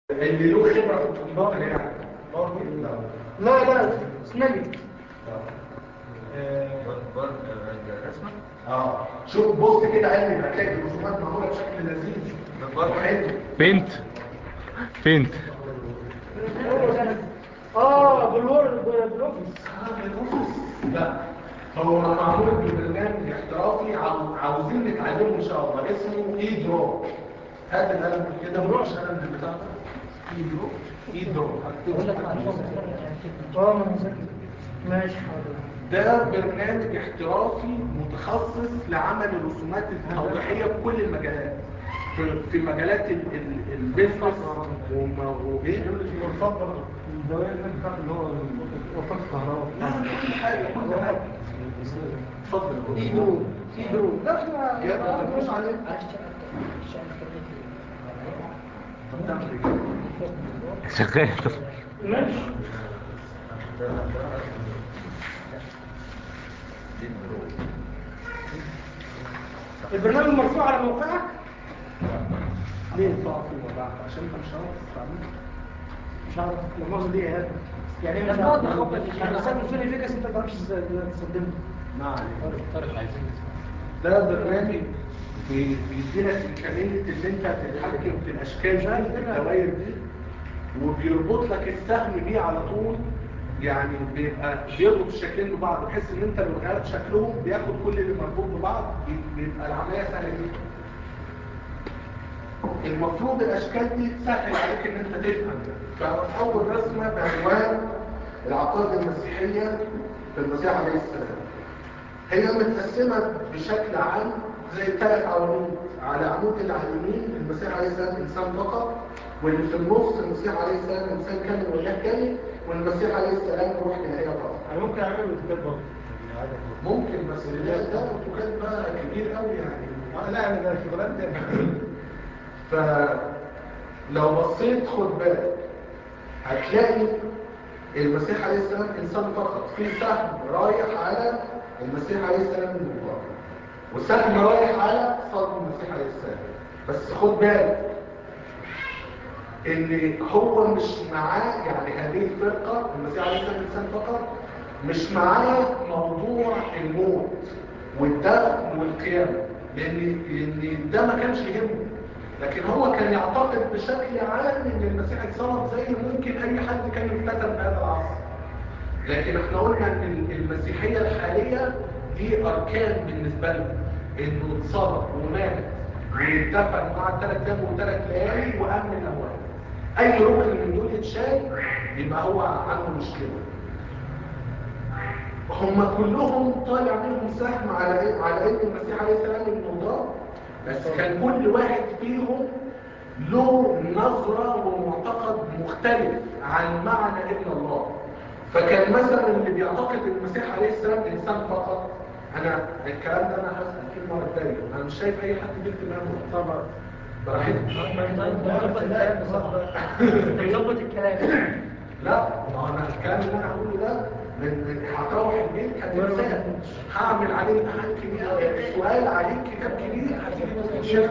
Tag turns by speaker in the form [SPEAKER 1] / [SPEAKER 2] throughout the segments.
[SPEAKER 1] اللي له خبره في الكمبيوتر يعني
[SPEAKER 2] لا لا اسمعني
[SPEAKER 1] اه شوف بص كده قلب هتلاقي الرسومات معموله بشكل لذيذ وحلو
[SPEAKER 3] بنت بنت
[SPEAKER 2] اه بالورد بالاوفيس
[SPEAKER 1] لا هو معمول ببرنامج احترافي عاو- عاوزين نتعلمه ان شاء الله اسمه اي درو هات القلم كده مش قلم البتاع ده اي درو اي درو
[SPEAKER 2] اقول لك معلومه اه ما مذاكر ماشي حاضر
[SPEAKER 1] ده برنامج احترافي متخصص لعمل الرسومات التوضيحيه في كل المجالات في, في مجالات ال- ال- البيزنس وما- وايه
[SPEAKER 2] اتفضل الدوائر اللي بتاعت اللي هو وفاة الكهرباء
[SPEAKER 1] لا كل حاجه كل حاجه اتفضل
[SPEAKER 2] ايدرو ايدرو لا احنا
[SPEAKER 1] يا ابني مش عليك طب تعمل ايه
[SPEAKER 3] شغال
[SPEAKER 2] ماشي البرنامج مرفوع على موقعك
[SPEAKER 1] ليه تقع في الوضع عشان انت مش عارف تستعمله
[SPEAKER 2] مش عارف المؤاخذة دي يا هادي يعني ايه مش عارف انا بستخدم سوني فيجاس انت ما تعرفش ازاي تستخدمه
[SPEAKER 1] ما عليك ده برنامج بي- بيديلك امكانيه ان انت تتحكم في الاشكال دي في الدوائر دي وبيربط لك السهم بيه على طول يعني بيبقى بيربط الشكلين ببعض بحيث ان انت لو غيرت شكلهم بياخد كل اللي مربوط ببعض بي- بيبقى العمليه سهله جدا المفروض الاشكال دي تسهل عليك ان انت تفهم فاول رسمه بعنوان العقائد المسيحيه في المسيح عليه السلام هي متقسمه بشكل عام زي ثلاث عواميد على عمود اللي على اليمين المسيح عليه السلام انسان فقط واللي في النص المسيح عليه السلام انسان كامل واله كامل والمسيح عليه السلام روح الهيه فقط
[SPEAKER 2] انا ممكن اعمل اوتوكاد برضه
[SPEAKER 1] ممكن بس اللي ده ده اوتوكاد بقى كبير قوي يعني
[SPEAKER 2] آه، لا انا ده شغلانه تانية.
[SPEAKER 1] فلو بصيت خد بالك هتلاقي المسيح عليه السلام انسان فقط في سهم رايح على المسيح عليه السلام من الله وسهم رايح على صلب المسيح عليه السلام بس خد بالك ان هو مش معاه يعني هذه الفرقه المسيح عليه السلام انسان فقط مش معاه موضوع الموت والدفن والقيامه لان لان ده ما كانش يهمه لكن هو كان يعتقد بشكل عام ان المسيح اتصرف زي ممكن اي حد كان يفتتن في هذا العصر لكن احنا قلنا ان المسيحيه الحاليه دي اركان بالنسبه لنا انه اتصرف ومات واتفق مع ثلاث ايام وثلاث ليالي وامن الاموال اي ركن من دول اتشال يبقى هو عنده مشكله هم كلهم طالع منهم سهم على إيه؟ على ان المسيح عليه السلام من الله بس كان كل واحد فيهم له نظرة ومعتقد مختلف عن معنى ابن الله فكان مثلا اللي بيعتقد ان المسيح عليه السلام انسان فقط انا الكلام ده انا هسأل فيه المره الجايه انا مش شايف اي حد بيكتب معاه طبعا براحتك
[SPEAKER 2] بيظبط الكلام
[SPEAKER 1] لا ما هو انا الكلام اللي انا هقوله ده من من هتروح البيت هتنساه هعمل عليه امتحان كبير سؤال عليه كتاب كبير هتيجي تشوف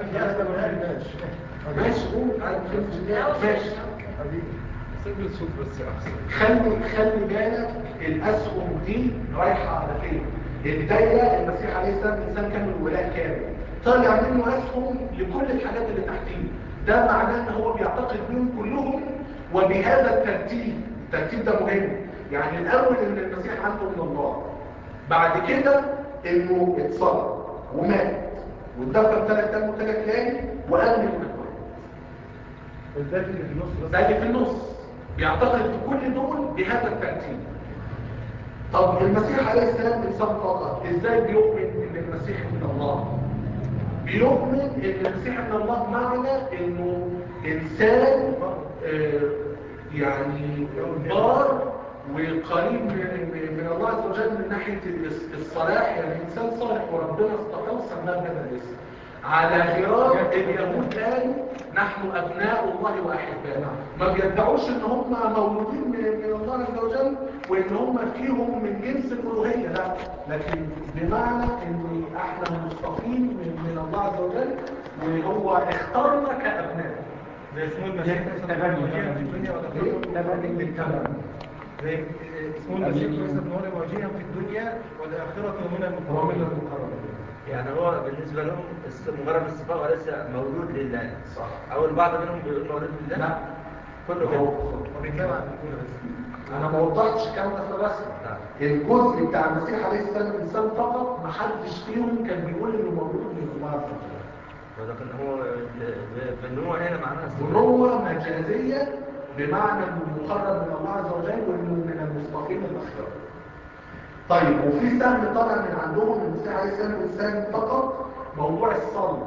[SPEAKER 1] ماشي قول أنا فهمت. ماشي
[SPEAKER 3] سجل الصوت بس احسن
[SPEAKER 1] خلي خلي بالك الاسهم دي رايحه على فين الدايره المسيح عليه السلام انسان كامل ولاء كامل طالع منه اسهم لكل الحاجات اللي تحتيه ده معناه ان هو بيعتقد بيهم كلهم وبهذا الترتيب الترتيب ده مهم يعني الاول ان المسيح عنده من الله بعد كده انه اتصلب ومات واتدفن ثلاث ايام وثلاث ليالي وامن الاموال
[SPEAKER 2] الذات اللي في النص
[SPEAKER 1] ده اللي في النص بيعتقد في كل دول بهذا الترتيب طب المسيح عليه السلام انسان فقط ازاي بيؤمن ان المسيح من الله بيؤمن ان المسيح من الله معنى انه انسان آه، يعني بار وقريب من, من الله عز وجل من ناحية الص- الصلاح يعني انسان صالح وربنا اصطفاه وسماه بهذا الاسم على غرار اليهود قالوا نحن ابناء الله واحباؤه ما بيدعوش ان هم مولودين من, من الله عز وجل وان هم فيهم من جنس الالوهيه لا لكن بمعنى ان احنا مصطفين من, من الله عز وجل وهو اختارنا كابناء
[SPEAKER 3] زي اسمه المسيح
[SPEAKER 2] التبني.
[SPEAKER 3] وجيها في الدنيا والآخرة
[SPEAKER 2] تبني.
[SPEAKER 1] التبني
[SPEAKER 3] زي اسمه المسيح ليس ابن مريم وجيها في الدنيا والآخرة من
[SPEAKER 1] ومن
[SPEAKER 3] المقربين
[SPEAKER 1] المقربين
[SPEAKER 4] يعني هو بالنسبة لهم الس- مجرد الصفاء وليس مولود لله
[SPEAKER 1] صح
[SPEAKER 4] أو البعض منهم بيقول مولود لله
[SPEAKER 1] لا
[SPEAKER 4] كله
[SPEAKER 1] هو
[SPEAKER 4] كده
[SPEAKER 3] وبيتكلم عن الأولى بس
[SPEAKER 1] انا ما وضحتش الكلام ده في الرسم
[SPEAKER 4] نعم.
[SPEAKER 1] الجزء بتاع المسيح عليه السلام انسان فقط ما حدش فيهم كان بيقول انه مولود من الله عز وجل
[SPEAKER 4] ولكن هو ب- ب- بالنوع هنا معناها الصفاء.
[SPEAKER 1] بنوة مجازية بمعنى انه مقرب من الله عز وجل وانه من المصطفين الاخيار طيب وفي سهم طبعا من عندهم المسيح عليه السلام انسان فقط موضوع الصلب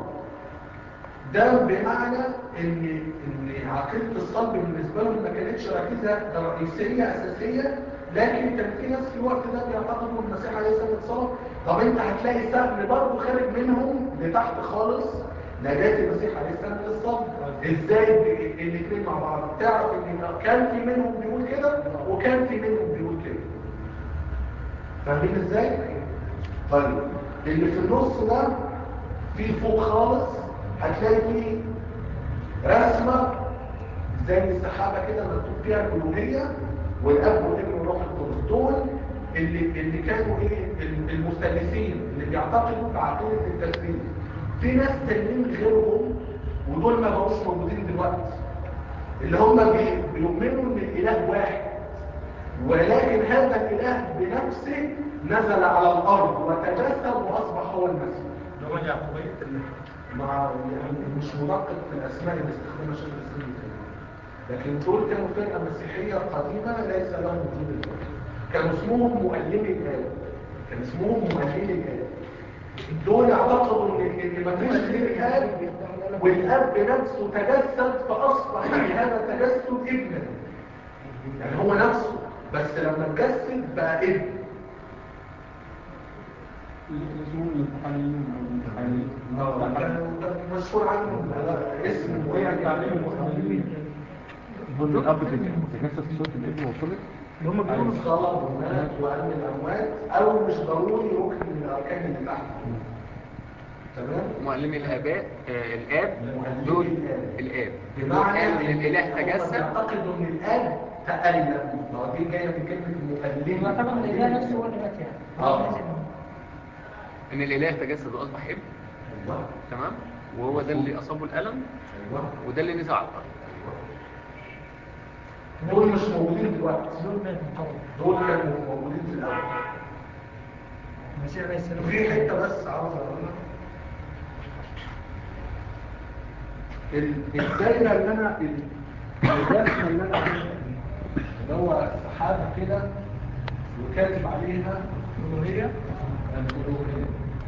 [SPEAKER 1] ده بمعنى ان ان عقيده الصلب بالنسبه لهم ما كانتش ركيزه رئيسيه اساسيه لكن كان في ناس في الوقت ده بيعتقدوا ان المسيح عليه السلام اتصلب طب انت هتلاقي سهم برضه خارج منهم لتحت خالص نجاة المسيح عليه السلام في الصلب ازاي الاثنين مع بعض تعرف ان كان في منهم بيقول كده وكان في منهم بيقول كده فاهمين ازاي طيب اللي في النص ده في فوق خالص هتلاقي فيه رسمة زي السحابة كده مكتوب فيها الألوهية والأب والابن والروح القدس دول اللي اللي كانوا ايه المثلثين اللي بيعتقدوا بعقيدة التثليث في ناس تانيين غيرهم ودول ما بقوش موجودين دلوقتي اللي هم بي- بيؤمنوا ان الاله واحد ولكن هذا الاله بنفسه نزل على الارض وتجسد واصبح هو المسيح
[SPEAKER 3] اللي هم يعقوبية ال-
[SPEAKER 1] مع يعني مش مدقق في الاسماء اللي استخدمها شيخ الاسلام ابن تيمية. لكن دول كانوا فرقه مسيحيه قديمه ليس لهم وجود دلوقتي كانوا اسمهم مؤلمي الاب كان اسمهم مؤلمي الاب دول اعتقدوا ان ان ما فيش غير الاب والاب نفسه تجسد فاصبح بهذا التجسد ابنا يعني هو نفسه بس لما اتجسد بقى ابن
[SPEAKER 2] اسمه الامتحانيين او
[SPEAKER 1] اه
[SPEAKER 2] الامتحانيين
[SPEAKER 1] ده- ده مشهور عنه اسمه
[SPEAKER 2] وهي التعليم المتعلمين
[SPEAKER 5] يقول الأب تجسد في صوت الابن وصلت
[SPEAKER 2] اللي هم بيقولوا
[SPEAKER 1] صلب ومات وقام الأموات أو مش ضروري ركن من الأركان اللي تحت تمام؟
[SPEAKER 6] معلمي الآباء آه الآب
[SPEAKER 1] معلمي
[SPEAKER 6] دول
[SPEAKER 1] الآب.
[SPEAKER 6] الآب دول
[SPEAKER 1] بمعنى
[SPEAKER 6] قالوا إن الإله
[SPEAKER 1] هم
[SPEAKER 6] تجسد
[SPEAKER 1] بيعتقدوا إن الآب تألم ما هو دي جاية من كلمة مؤلم
[SPEAKER 2] ما طبعا الاله نفسه هو اللي مات يعني
[SPEAKER 1] اه
[SPEAKER 6] إن الإله تجسد وأصبح ابن
[SPEAKER 1] أيوه
[SPEAKER 6] تمام وهو ده اللي أصابه الألم
[SPEAKER 1] أيوه
[SPEAKER 6] وده اللي نزع على الأرض
[SPEAKER 1] دول مش موجودين دلوقتي
[SPEAKER 2] دول ماتوا طبعا
[SPEAKER 1] دول كانوا موجودين في الأول
[SPEAKER 2] المسيح عليه السلام
[SPEAKER 1] في حتة بس عاوز أقولها ال- الدايرة اللي أنا ال- الرسمة اللي أنا عاملها دي، اللي هو سحابة كده وكاتب عليها ألوهية الألوهية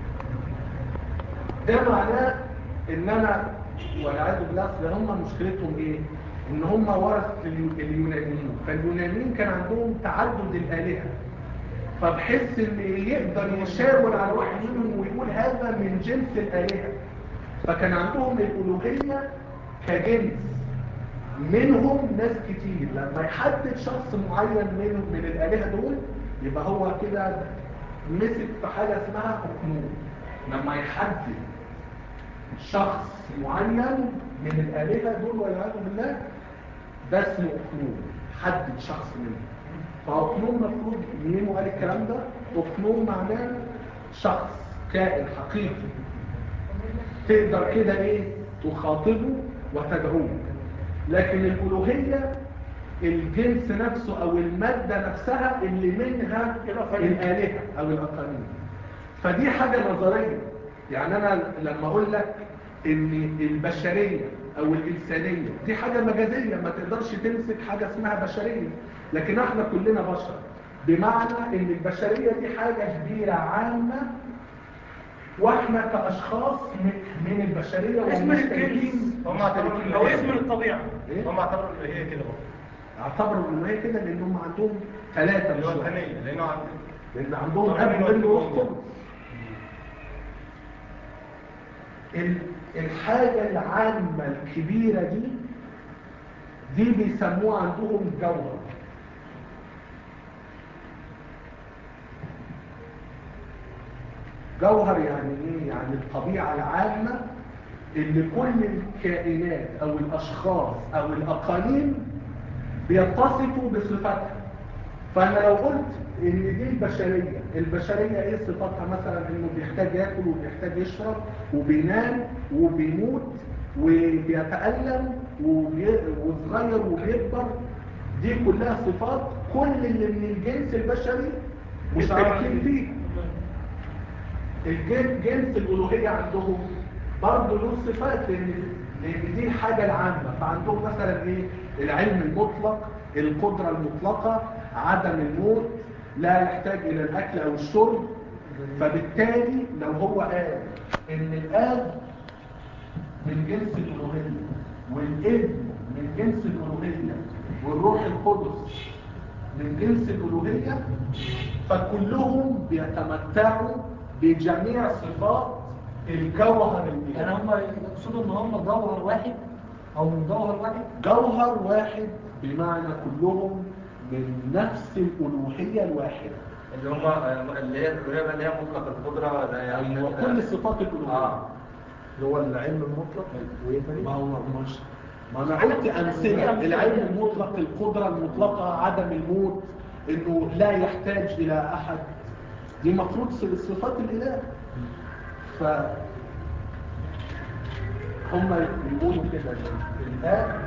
[SPEAKER 1] ده معناه إن أنا والعياذ بالله أصل هم مشكلتهم إيه؟ إن هم ورث اليو- اليونانيين فاليونانيين كان عندهم تعدد الآلهة فبحس ان يقدر يشاور على واحد منهم ويقول هذا من جنس الآلهة فكان عندهم الألوهية كجنس منهم ناس كتير لما يحدد شخص معين منهم من الآلهة دول يبقى هو كده مسك في حاجة اسمها أقنوم لما يحدد شخص معين من الآلهة دول والعياذ بالله ده اسمه أقنوم حدد شخص منهم فأقنوم مفروض مين قال الكلام ده أقنوم معناه شخص كائن حقيقي تقدر كده ايه تخاطبه وتدعوه لكن الألوهية الجنس نفسه أو المادة نفسها اللي منها الآلهة أو الأقانيم فدي حاجة نظرية يعني أنا لما أقول لك إن البشرية أو الإنسانية دي حاجة مجازية ما تقدرش تمسك حاجة اسمها بشرية لكن احنا كلنا بشر بمعنى إن البشرية دي حاجة كبيرة عامة واحنا كأشخاص م- من البشرية
[SPEAKER 2] اسم
[SPEAKER 1] ومشتركين
[SPEAKER 2] الجنس
[SPEAKER 3] هم اعتبروا إن
[SPEAKER 2] او
[SPEAKER 3] هي-
[SPEAKER 2] اسم الطبيعة
[SPEAKER 1] إيه؟
[SPEAKER 3] هم اعتبروا ان هي كده برضه
[SPEAKER 1] اعتبروا ان هي كده لان هم عندهم ثلاثة
[SPEAKER 3] اللي هو
[SPEAKER 1] مش واحد.
[SPEAKER 3] الثانية لانه عند
[SPEAKER 1] لان عندهم
[SPEAKER 3] طب
[SPEAKER 1] اب
[SPEAKER 3] مين
[SPEAKER 1] وابن وروح
[SPEAKER 3] والدين؟
[SPEAKER 1] قدس ال- الحاجة العامة الكبيرة دي دي بيسموها عندهم جوهر جوهر يعني ايه يعني الطبيعة العامة ان كل الكائنات او الاشخاص او الاقاليم بيتصفوا بصفاتها فانا لو قلت ان دي البشريه البشريه ايه صفاتها مثلا انه بيحتاج ياكل وبيحتاج يشرب وبينام وبيموت وبيتالم وبي- وصغير وبيكبر دي كلها صفات كل اللي من الجنس البشري مشتركين فيه الجن- جنس الألوهية عندهم برضه له صفات لأن لأن دي الحاجة العامة فعندهم مثلا إيه العلم المطلق القدرة المطلقة عدم الموت لا يحتاج إلى الأكل أو الشرب فبالتالي لو هو قال إن الآب من جنس الألوهية والابن من جنس الألوهية والروح القدس من جنس الألوهية فكلهم بيتمتعوا بجميع صفات الجوهر
[SPEAKER 2] يعني
[SPEAKER 1] الإلهي
[SPEAKER 2] هم يقصدوا ان هم جوهر واحد او من جوهر واحد
[SPEAKER 1] جوهر واحد بمعنى كلهم من نفس الألوهية الواحدة
[SPEAKER 4] اللي هم اللي هي الألوهية بقى اللي هي مطلق القدرة ولا يعني
[SPEAKER 1] وكل صفات الألوهية
[SPEAKER 4] اه
[SPEAKER 3] اللي هو العلم المطلق وايه تاني؟
[SPEAKER 1] ما هو مش ما انا قلت امثله العلم المطلق القدره المطلقه عدم الموت انه لا يحتاج الى احد دي مفروض صفات الاله ف هم يقولوا كده الاب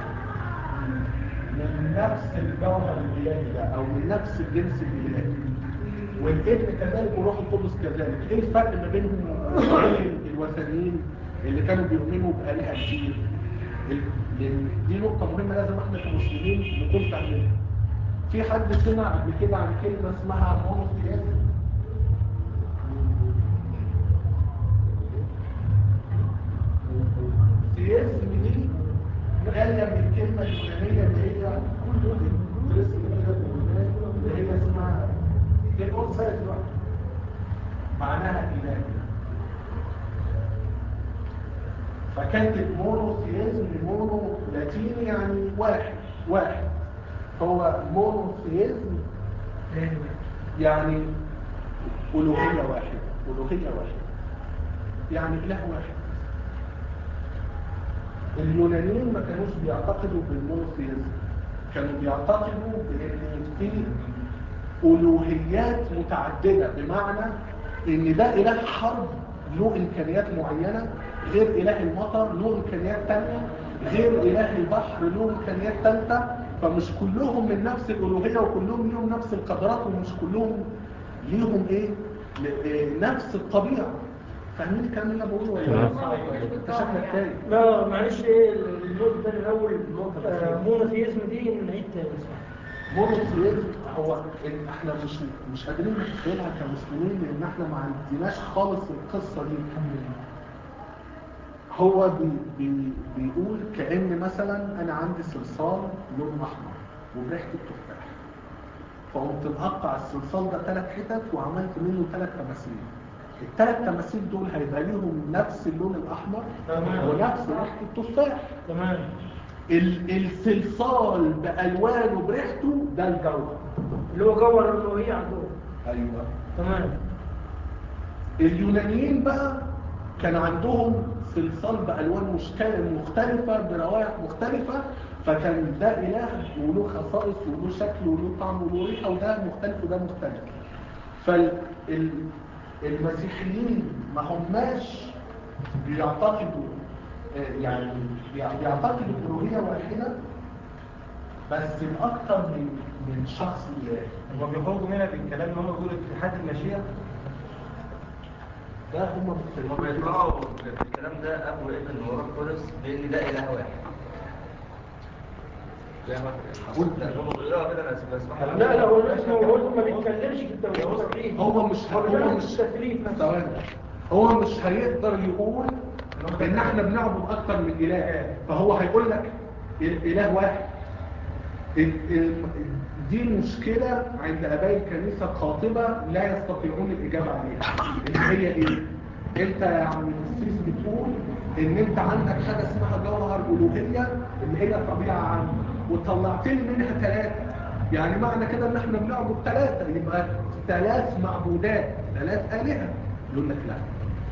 [SPEAKER 1] من نفس الجوهر الالهي ده او من نفس الجنس الالهي والابن كذلك والروح القدس كذلك ايه الفرق ما بينهم وبين الوثنيين اللي كانوا بيؤمنوا بآلهة كتير ال- لأن دي نقطة مهمة لازم احنا كمسلمين نكون فاهمينها في حد سمع قبل كده عن كلمة اسمها مونوثيازم ثيازم دي جاية من الكلمة اليونانية اللي هي ترسم كده باليونان اللي هي اسمها ثيوس معناها إله فكانت مونوثيزم مونو لاتيني يعني واحد واحد هو مونوثيزم يعني ألوهية واحدة ألوهية واحدة يعني إله واحد اليونانيين ما كانوش بيعتقدوا بالمونوثيزم كانوا بيعتقدوا بأن في ألوهيات متعددة بمعنى إن ده إله حرب له إمكانيات معينة غير إله المطر له إمكانيات تانية غير إله البحر له إمكانيات تالتة فمش كلهم من نفس الألوهية وكلهم ليهم نفس القدرات ومش كلهم ليهم إيه ل- إيه، نفس الطبيعة فاهمين الكلام اللي أنا بقوله ولا لا؟ أنت شكلك تايه
[SPEAKER 2] لا معلش ايه النقطة الثانية الأول آه، مونوثيزم دي نعيد تاني
[SPEAKER 1] مونوثيزم هو إن احنا مش مش قادرين نتخيلها كمسلمين لان احنا ما عندناش خالص القصه دي هو بي بي بيقول كأن مثلا انا عندي صلصال لون احمر وبريحه التفاح فقمت مقطع الصلصال ده ثلاث حتت وعملت منه ثلاث تماثيل الثلاث تماثيل دول هيبقى ليهم نفس اللون الاحمر
[SPEAKER 2] تمام.
[SPEAKER 1] ونفس ريحه التفاح
[SPEAKER 2] تمام
[SPEAKER 1] ال- الصلصال بألوانه بريحته ده الجوهر
[SPEAKER 2] اللي هو جوهر الألوهية عندهم
[SPEAKER 1] ايوه
[SPEAKER 2] تمام
[SPEAKER 1] اليونانيين بقى كان عندهم صلصال بألوان مشكلة مختلفة بروايح مختلفة فكان ده إله وله خصائص وله شكل وله طعم وله ريحة وده مختلف وده مختلف فالمسيحيين ما هماش بيعتقدوا آه، يعني بيع- بيعتقدوا ألوهية واحدة بس بأكثر من من شخص إله
[SPEAKER 3] هو بيخرجوا منها بالكلام اللي هم بيقولوا اتحاد المشيئة
[SPEAKER 1] ده هم
[SPEAKER 4] هم
[SPEAKER 1] مختلفين
[SPEAKER 4] بيطلعوا في الكلام ده أبو ابن وروح قدس بإن ده إله واحد
[SPEAKER 6] إله واحد
[SPEAKER 1] هقول
[SPEAKER 4] لا هم بيقولوا كده أنا بسمعها
[SPEAKER 2] لا لا هو اسمه هو ما بيتكلمش في التوحيد
[SPEAKER 1] هو مش
[SPEAKER 2] هو
[SPEAKER 1] هو
[SPEAKER 2] بيتكلم
[SPEAKER 1] مش
[SPEAKER 2] في التثليث نفسه.
[SPEAKER 1] ثواني هو مش هيقدر يقول ان احنا بنعبد اكتر من اله فهو هيقول لك اله واحد ال- ال- دي مشكلة عند اباء الكنيسة الخاطبة لا يستطيعون الاجابة عليها اللي هي ايه انت يا عم السيس بتقول ان انت عندك حاجة اسمها جوهر الوهية اللي هي طبيعة عامة وطلعت لي منها ثلاثة يعني معنى كده ان احنا بنعبد ثلاثة يبقى ثلاث معبودات ثلاث آلهة يقول لك لا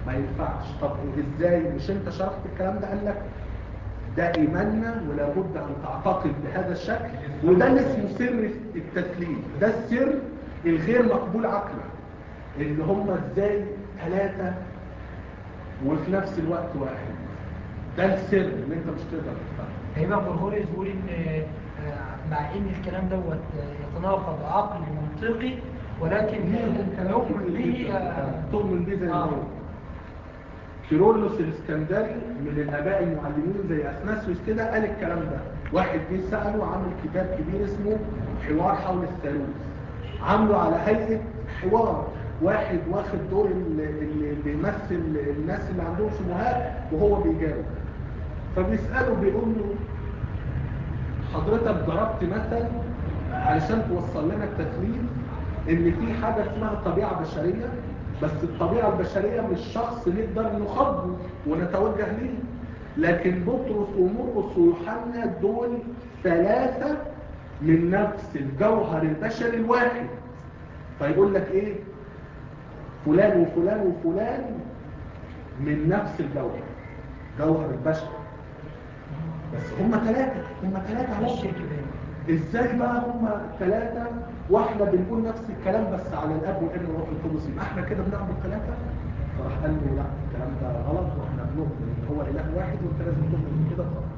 [SPEAKER 1] ما ينفعش طب ازاي مش انت شرحت الكلام ده قال لك ده ايماننا ولا بد ان تعتقد بهذا الشكل وده اللي اسمه سر التسليم ده السر الغير مقبول عقلا ان هم ازاي ثلاثه وفي نفس الوقت واحد ده السر اللي انت مش تقدر تفهمه
[SPEAKER 2] هيبقى غرغوري يقول ان آه، مع ان الكلام دوت آه، يتناقض عقلي منطقي ولكن نؤمن به آه،
[SPEAKER 1] تؤمن به زي
[SPEAKER 2] آه.
[SPEAKER 1] ما هو كيرلس الاسكندري من الاباء المعلمين زي اثناسيوس كده قال الكلام ده واحد جه ساله عامل كتاب كبير اسمه حوار حول الثالوث عامله على هيئه حوار واحد واخد دور اللي اللي بيمثل الناس اللي عندهم شبهات وهو بيجاوب فبيساله بيقول له حضرتك ضربت مثل علشان توصل لنا التسليم ان في حاجه اسمها طبيعه بشريه بس الطبيعه البشريه مش شخص نقدر نخاطبه ونتوجه ليه لكن بطرس ومرقس ويوحنا دول ثلاثه من نفس الجوهر البشري الواحد فيقول لك ايه فلان وفلان وفلان من نفس الجوهر جوهر البشر بس هم ثلاثه هم ثلاثه اهو
[SPEAKER 2] الشرك ده
[SPEAKER 1] ازاي بقى هم ثلاثة واحنا بنقول نفس الكلام بس على الاب والابن والروح القدس يبقى احنا كده بنعبد ثلاثة فراح قال له لا الكلام ده غلط واحنا بنؤمن ان هو اله واحد وانت لازم تؤمن كده خلاص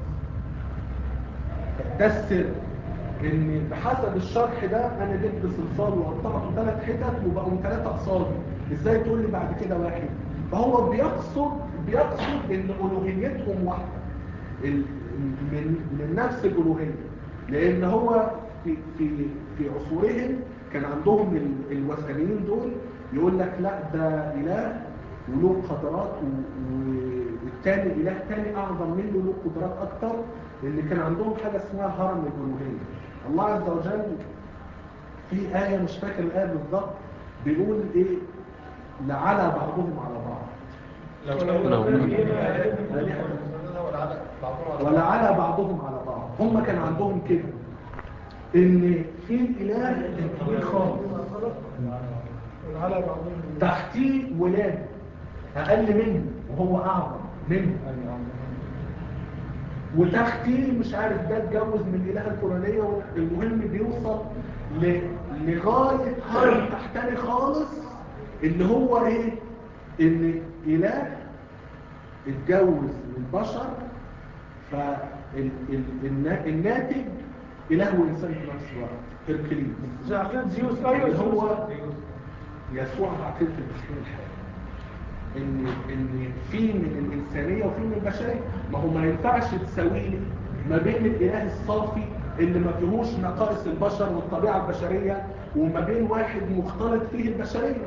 [SPEAKER 1] ده السر ان بحسب الشرح ده انا جبت صلصال وقطعته ثلاث حتت وبقوا ثلاثة قصادي ازاي تقول لي بعد كده واحد فهو بيقصد بيقصد ان الوهيتهم واحده ال- من من نفس الالوهيه لان هو في في في عصورهم كان عندهم ال- الوثنيين دول يقول لك لا ده اله وله قدرات و- و- والتاني اله تاني اعظم منه له قدرات اكتر لان كان عندهم حاجه اسمها هرم الالوهيه الله عز وجل في ايه مش فاكر الايه بالظبط بيقول ايه لعلى بعضهم على بعض ولا على بعضهم على بعض هم كان عندهم كده ان في اله كبير خالص
[SPEAKER 2] على بعضهم
[SPEAKER 1] تحتيه ولاد اقل منه وهو اعظم منه وتحتيه مش عارف ده اتجوز من الاله الفلانيه المهم بيوصل ل- لغايه هرم تحتاني خالص اللي هو ايه ان اله اتجوز من بشر فالناتج اله وانسان في نفس الوقت هركليس
[SPEAKER 2] زي عقيدة زيوس
[SPEAKER 1] اللي
[SPEAKER 2] ايوه
[SPEAKER 1] هو يسوع عقيدة المسيحية الحقيقية ان ان في من الانسانيه وفي من البشريه ما هو ما ينفعش تساوي لي ما بين الاله الصافي اللي ما فيهوش نقائص البشر والطبيعه البشريه وما بين واحد مختلط فيه البشريه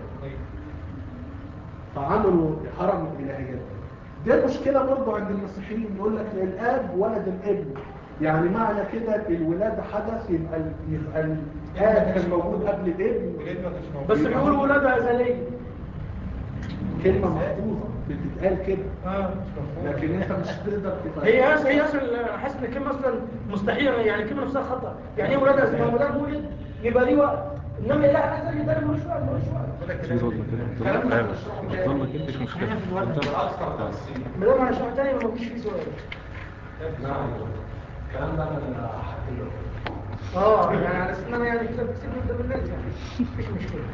[SPEAKER 1] فعملوا هرم الالهيات دي مشكله برضه عند المسيحيين يقول لك الاب ولد الابن يعني معنى كده الولاده حدث يبقى ال- يبقى الاب كان موجود قبل الابن
[SPEAKER 2] بس بيقولوا ولادها ازليه
[SPEAKER 1] كلمه محفوظه بتتقال كده
[SPEAKER 2] اه
[SPEAKER 1] لكن انت مش هتقدر تفهم
[SPEAKER 2] هي هي هي اصلا حاسس ان الكلمه اصلا مستحيله يعني الكلمه نفسها خطا يعني ايه ولادها ازليه ما ولاد مولد يبقى ليه وقت انما اله ازلي ده ملوش وقت ملوش وقت
[SPEAKER 5] في ظلمة كده
[SPEAKER 1] الكلام ده
[SPEAKER 5] ظلمة
[SPEAKER 1] مش
[SPEAKER 5] ظلمة كده مش مشكلة
[SPEAKER 1] اكثر تفصيل
[SPEAKER 2] ما دام هنشرح تاني ما فيش فيه سؤال
[SPEAKER 1] نعم الكلام ده انا هحكي
[SPEAKER 2] اه يعني على اساس ان انا يعني كده بكسب قدام الناس يعني مفيش مشكله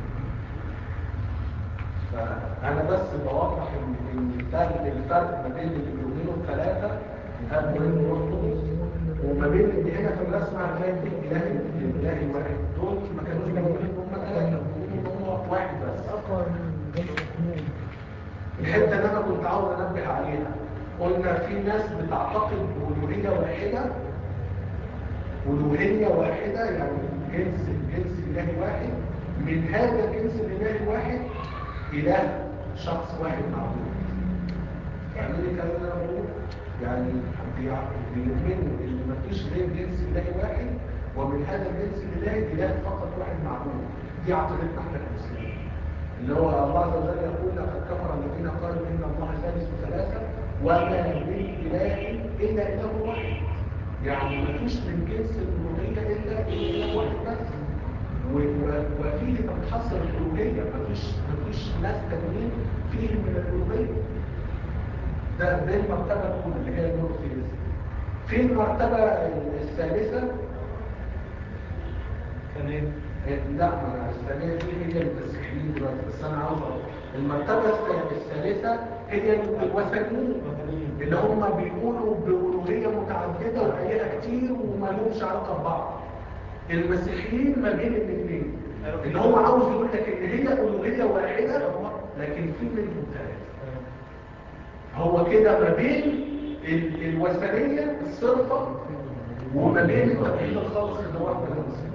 [SPEAKER 1] فانا بس بوضح ان إن الفرق الفرق ما بين اللي بيؤمنوا بثلاثه الاب والابن والروح القدس وما بين اللي هنا في الرسمه هتلاقي في اله الاله الواحد دول ما كانوش بيؤمنوا ان هم ثلاثه بيؤمنوا ان هو واحد بس
[SPEAKER 2] اقوى من
[SPEAKER 1] الحته اللي انا كنت عاوز انبه عليها قلنا في ناس بتعتقد بألوهية واحدة ألوهية واحدة يعني جنس جنس إله واحد من هذا الجنس الإله الواحد إله شخص واحد معبود فاهمين الكلام اللي أنا بقوله؟ يعني بيع- بيؤمنوا إن مفيش غير جنس إله واحد ومن هذا الجنس الإلهي إله فقط واحد معبود دي عقيدتنا احنا كمسلمين اللي هو الله عز وجل يقول لقد كفر الذين قالوا ان الله ثالث ثلاثه وما من اله الا اله واحد يعني ما فيش من جنس الالوهيه الا اله واحد بس و- و- وفيه بتحصل الالوهيه مفيش مفيش ناس تانيين فيهم من الالوهيه ده ده المرتبه الاولى اللي هي المونوثيزم في المرتبه الثالثه
[SPEAKER 2] كان ايه؟
[SPEAKER 1] لا ما الثانية دي هي المسيحيين دلوقتي بس أنا عاوز أقول المرتبة الثالثة هي الوثنيين اللي هم بيقولوا بألوهية متعددة وآلهة كتير وما لهمش علاقة ببعض المسيحيين ما بين الاثنين ان هو عاوز يقول لك ان هي ألوهية واحدة لكن في منهم ثلاثة هو كده ما بين ال- الوثنية الصرفة وما بين التوحيد الخالص اللي هو احنا المسلمين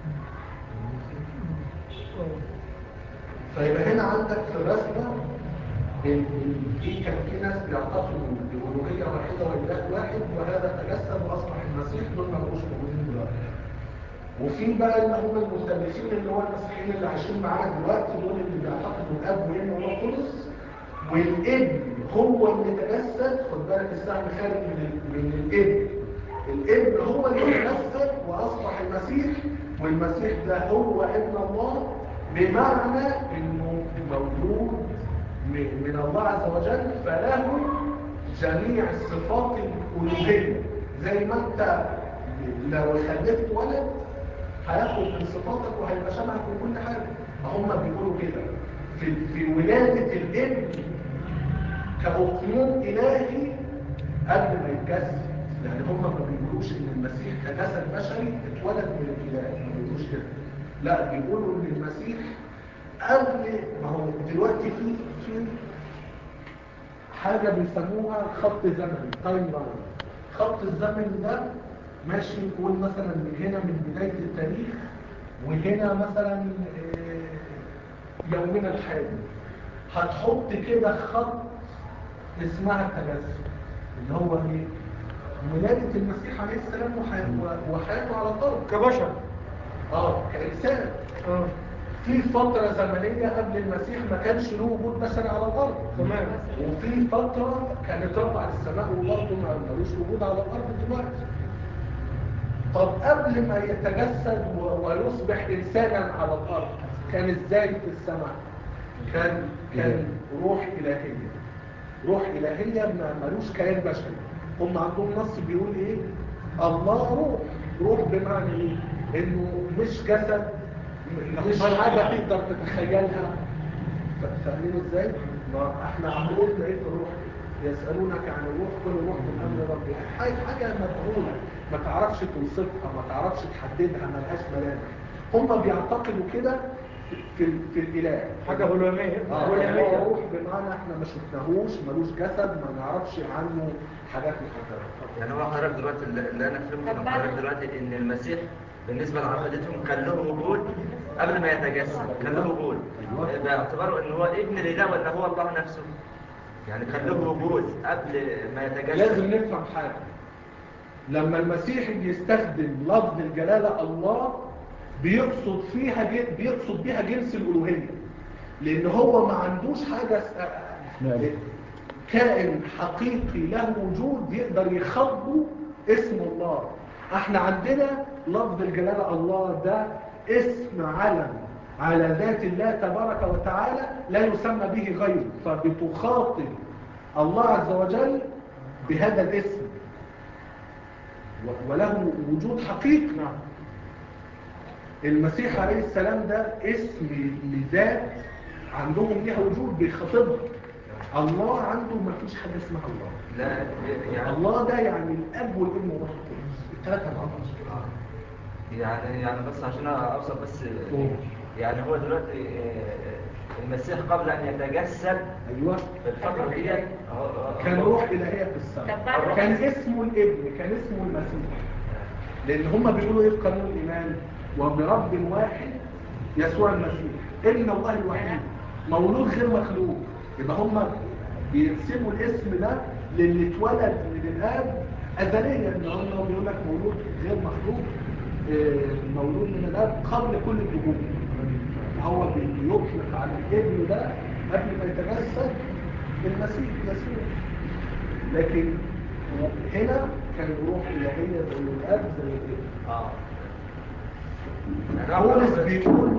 [SPEAKER 1] فيبقى هنا عندك في الرسمة ال- ال- في كان في ناس بيعتقدوا بألوهية واحدة وإله واحد وهذا تجسد وأصبح المسيح دول ما بقوش موجودين دلوقتي. وفي بقى اللي هم المثلثين اللي هو المسيحيين اللي عايشين معانا دلوقتي دول اللي بيعتقدوا الأب وإن هو القدس والابن هو اللي تجسد خد بالك السهم خارج من ال- من الابن الابن هو اللي تجسد واصبح المسيح والمسيح ده هو ابن الله بمعنى انه مولود م- من الله عز وجل فله جميع الصفات الالوهيه زي ما انت لو خلفت ولد هياخد من صفاتك وهيبقى شبهك في كل حاجه فهم بيقولوا كده في في ولاده الابن كأقنوم إلهي قبل ما يتجسد يعني هم ما بيقولوش ان المسيح كجسد بشري اتولد من الاله ما بيقولوش كده لا بيقولوا ان المسيح قبل ما هو دلوقتي في في حاجه بيسموها خط زمني تايم لاين خط الزمن ده ماشي نقول مثلا من هنا من بدايه التاريخ وهنا مثلا آه، يومنا الحالي هتحط كده خط اسمها التجسد اللي هو ايه ولادة المسيح عليه السلام وحي- وحياته على الارض
[SPEAKER 2] كبشر
[SPEAKER 1] اه كإنسان
[SPEAKER 2] اه
[SPEAKER 1] في فترة زمنية قبل المسيح ما كانش له وجود بشري على الارض
[SPEAKER 2] تمام
[SPEAKER 1] وفي فترة كانت رفع السماء وبرضه ما ملوش وجود على الارض دلوقتي طب قبل ما يتجسد و- ويصبح انسانا على الارض كان ازاي في السماء كان كان روح الهيه روح الهيه ما ملوش كيان بشري هم عندهم نص بيقول ايه الله روح روح بمعنى ايه انه مش جسد م- مش حاجه تقدر تتخيلها ف- فاهمين ازاي ما احنا عمود لقيت الروح يسالونك عن الروح كل روح من امر ربي حاجه حاجه مجهوله ما تعرفش توصفها ما تعرفش تحددها ما لهاش ملامح هم بيعتقدوا كده في في الاله
[SPEAKER 2] حاجة هلامية
[SPEAKER 1] اه هو
[SPEAKER 2] هلامية
[SPEAKER 1] روح بمعنى احنا ما شفناهوش ملوش جسد ما نعرفش عنه حاجات محدده
[SPEAKER 4] يعني هو حضرتك دلوقتي اللي اللي انا فهمته من حضرتك دلوقتي ان المسيح بالنسبه لعقيدتهم كان له وجود قبل ما يتجسد كان له وجود
[SPEAKER 1] أيوة.
[SPEAKER 4] باعتباره ان هو ابن الاله ولا هو الله نفسه يعني كان له وجود قبل ما يتجسد
[SPEAKER 1] لازم نفهم حاجة لما المسيح بيستخدم لفظ الجلالة الله بيقصد فيها ج- بيقصد بيها جنس الألوهية لأن هو ما عندوش حاجة س- كائن حقيقي له وجود يقدر يخبو اسم الله احنا عندنا لفظ الجلالة الله ده اسم علم على ذات الله تبارك وتعالى لا يسمى به غيره فبتخاطب الله عز وجل بهذا الاسم و- وله وجود حقيقي المسيح عليه السلام ده اسم لذات عندهم ليها وجود بيخاطبها الله عنده ما فيش حاجه اسمها الله
[SPEAKER 4] لا يعني
[SPEAKER 1] الله ده يعني الاب والابن والروح القدس الثلاثه مع بعض
[SPEAKER 4] يعني يعني بس عشان اوصل بس
[SPEAKER 1] قول.
[SPEAKER 4] يعني هو دلوقتي آه، المسيح قبل ان يتجسد
[SPEAKER 1] ايوه
[SPEAKER 4] في الفتره ديت هو- هو-
[SPEAKER 1] كان
[SPEAKER 4] هو-
[SPEAKER 1] روح الهيه في السماء
[SPEAKER 7] طب بعد
[SPEAKER 1] كان
[SPEAKER 7] كده-
[SPEAKER 1] اسمه الابن كان اسمه المسيح لان هم بيقولوا ايه في قانون الايمان وبرب واحد يسوع المسيح ابن الله الوحيد مولود غير مخلوق يبقى هم بيرسموا الاسم ده للي اتولد من الاب ازليا ان هم بيقول لك مولود غير مخلوق آه، مولود من الاب قبل كل الوجود هو بي- بيطلق على الابن ده قبل ما يتجسد المسيح يسوع لكن هنا كان روح إلهية زي الأب زي الابن
[SPEAKER 4] اه يعني هو
[SPEAKER 1] بولس
[SPEAKER 4] قبل-
[SPEAKER 1] بيقول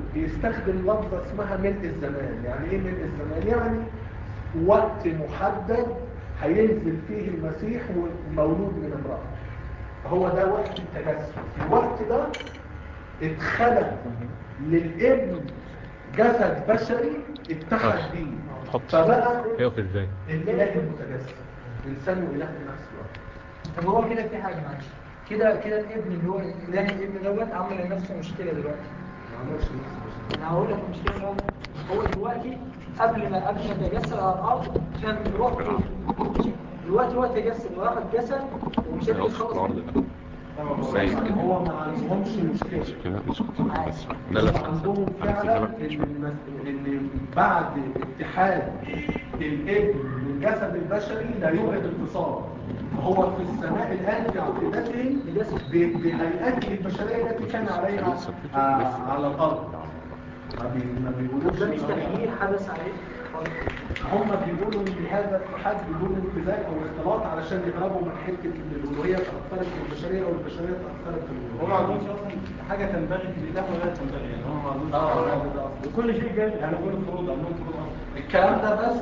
[SPEAKER 1] بيستخدم لفظة اسمها ملء الزمان يعني ايه ملء الزمان يعني وقت محدد هينزل فيه المسيح ومولود من امرأة هو ده وقت التجسد الوقت ده اتخلق للابن جسد بشري اتحد بيه فبقى
[SPEAKER 5] هيقف ازاي
[SPEAKER 1] الاله المتجسد انسان واله في نفس الوقت
[SPEAKER 2] طب هو كده في حاجه معلش كده كده الابن اللي هو اله الابن دوت عمل لنفسه مشكله دلوقتي
[SPEAKER 1] ما عملش نفس البشر
[SPEAKER 2] انا هقول لك المشكله اللي هو هو دلوقتي قبل ما قبل ما يتجسد على الارض كان روح دلوقتي هو تجسد واخد جسد ومش قادر
[SPEAKER 5] هيقف في
[SPEAKER 2] يخلص
[SPEAKER 5] الارض
[SPEAKER 2] منه.
[SPEAKER 5] ده باين كده
[SPEAKER 1] هو ما عندهمش مشكله
[SPEAKER 5] كده مش خطر بس لا لا
[SPEAKER 1] عندهم
[SPEAKER 5] انا في
[SPEAKER 1] فعلا
[SPEAKER 5] بالك مش
[SPEAKER 1] ان المس- ان بعد اتحاد الابن بالجسد البشري لا يوجد اتصال هو في السماء الان في عقيدتهم ب- بهيئته البشريه التي كان عليها آه، على الارض ما بي- ما بيقولوش
[SPEAKER 2] ده مش
[SPEAKER 1] إن هو-
[SPEAKER 2] تغيير حدث عليه خالص.
[SPEAKER 1] هم بيقولوا ان هذا اتحاد بدون امتزاج او اختلاط علشان يهربوا من حته ان الالوهيه تاثرت في البشريه او البشريه تاثرت في
[SPEAKER 3] هو ما
[SPEAKER 1] الالوهيه
[SPEAKER 3] عندهمش اصلا حاجه تنبغي في الاله ولا تنبغي يعني هم ما عندهمش
[SPEAKER 1] اه
[SPEAKER 3] حاجة.
[SPEAKER 1] هو ده أصلاً.
[SPEAKER 3] وكل شيء جاي يعني كل فروض عندهم فروض اصلا
[SPEAKER 1] الكلام ده بس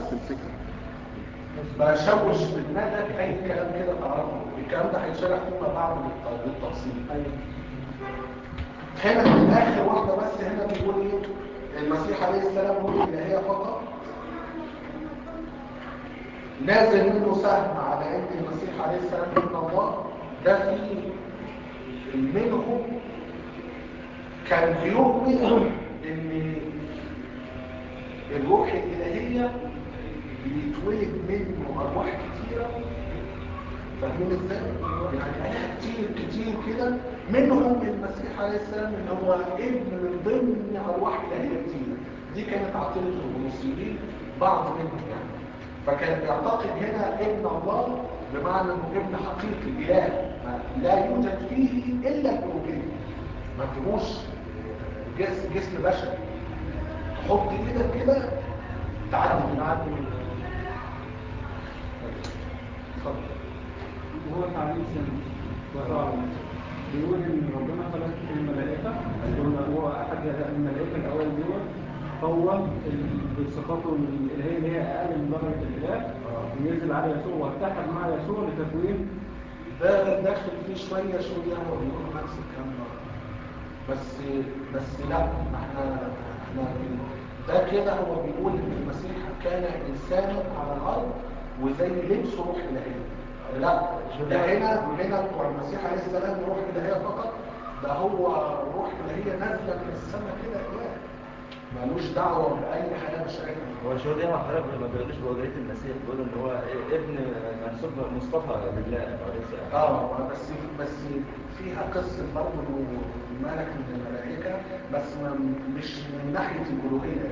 [SPEAKER 1] بشوش في دماغك اي كلام كده تعرفه الكلام ده هيتشرح فيما بعد بالت- بالتفصيل هنا في اخر واحده بس هنا بيقول ايه المسيح عليه السلام هو الالهيه فقط نازل منه سهم على ان المسيح عليه السلام ابن الله ده في منهم كان بيؤمن ان الروح الالهيه بيتولد منه ارواح كتيره فاهمين ازاي؟ يعني آيات كتير كتير كده منهم المسيح عليه السلام اللي هو ابن من ضمن ارواح الهيه كتير دي كانت عقيده الغنوصيين بعض منهم يعني فكان بيعتقد هنا ابن الله بمعنى انه ابن حقيقي اله ما لا يوجد فيه الا الالوهيه ما فيهوش جسم جسم بشري تحط كده كده تعدي من عدي من اتفضل
[SPEAKER 7] هو تعليم سنة وصار بيقول ان ربنا خلق الملائكة قلنا هو احد الملائكة الاول دول هو ال- بصفاته الالهية اللي هي اقل من درجة الاله ونزل على يسوع واتحد مع يسوع لتكوين
[SPEAKER 1] ده داخل فيه شوية شوية هو بيقول نفس الكلام ده بس بس لا ما احنا احنا ده كده هو بيقول ان المسيح كان انسانا على الارض وزي لبسه روح الهيه لا ده هنا هنا بتوع المسيح عليه السلام روح الهيه فقط ده هو روح الهيه نازله من السماء كده اله ملوش دعوه باي حياه بشريه
[SPEAKER 4] هو شو دي حضرتك ما بيقولوش بوضعية المسيح بيقولوا ان هو ابن منسوب مصطفى لله عليه السلام
[SPEAKER 1] اه بس بس فيها قصه برضه إنه ملك من الملائكه بس ما مش من ناحيه الالوهيه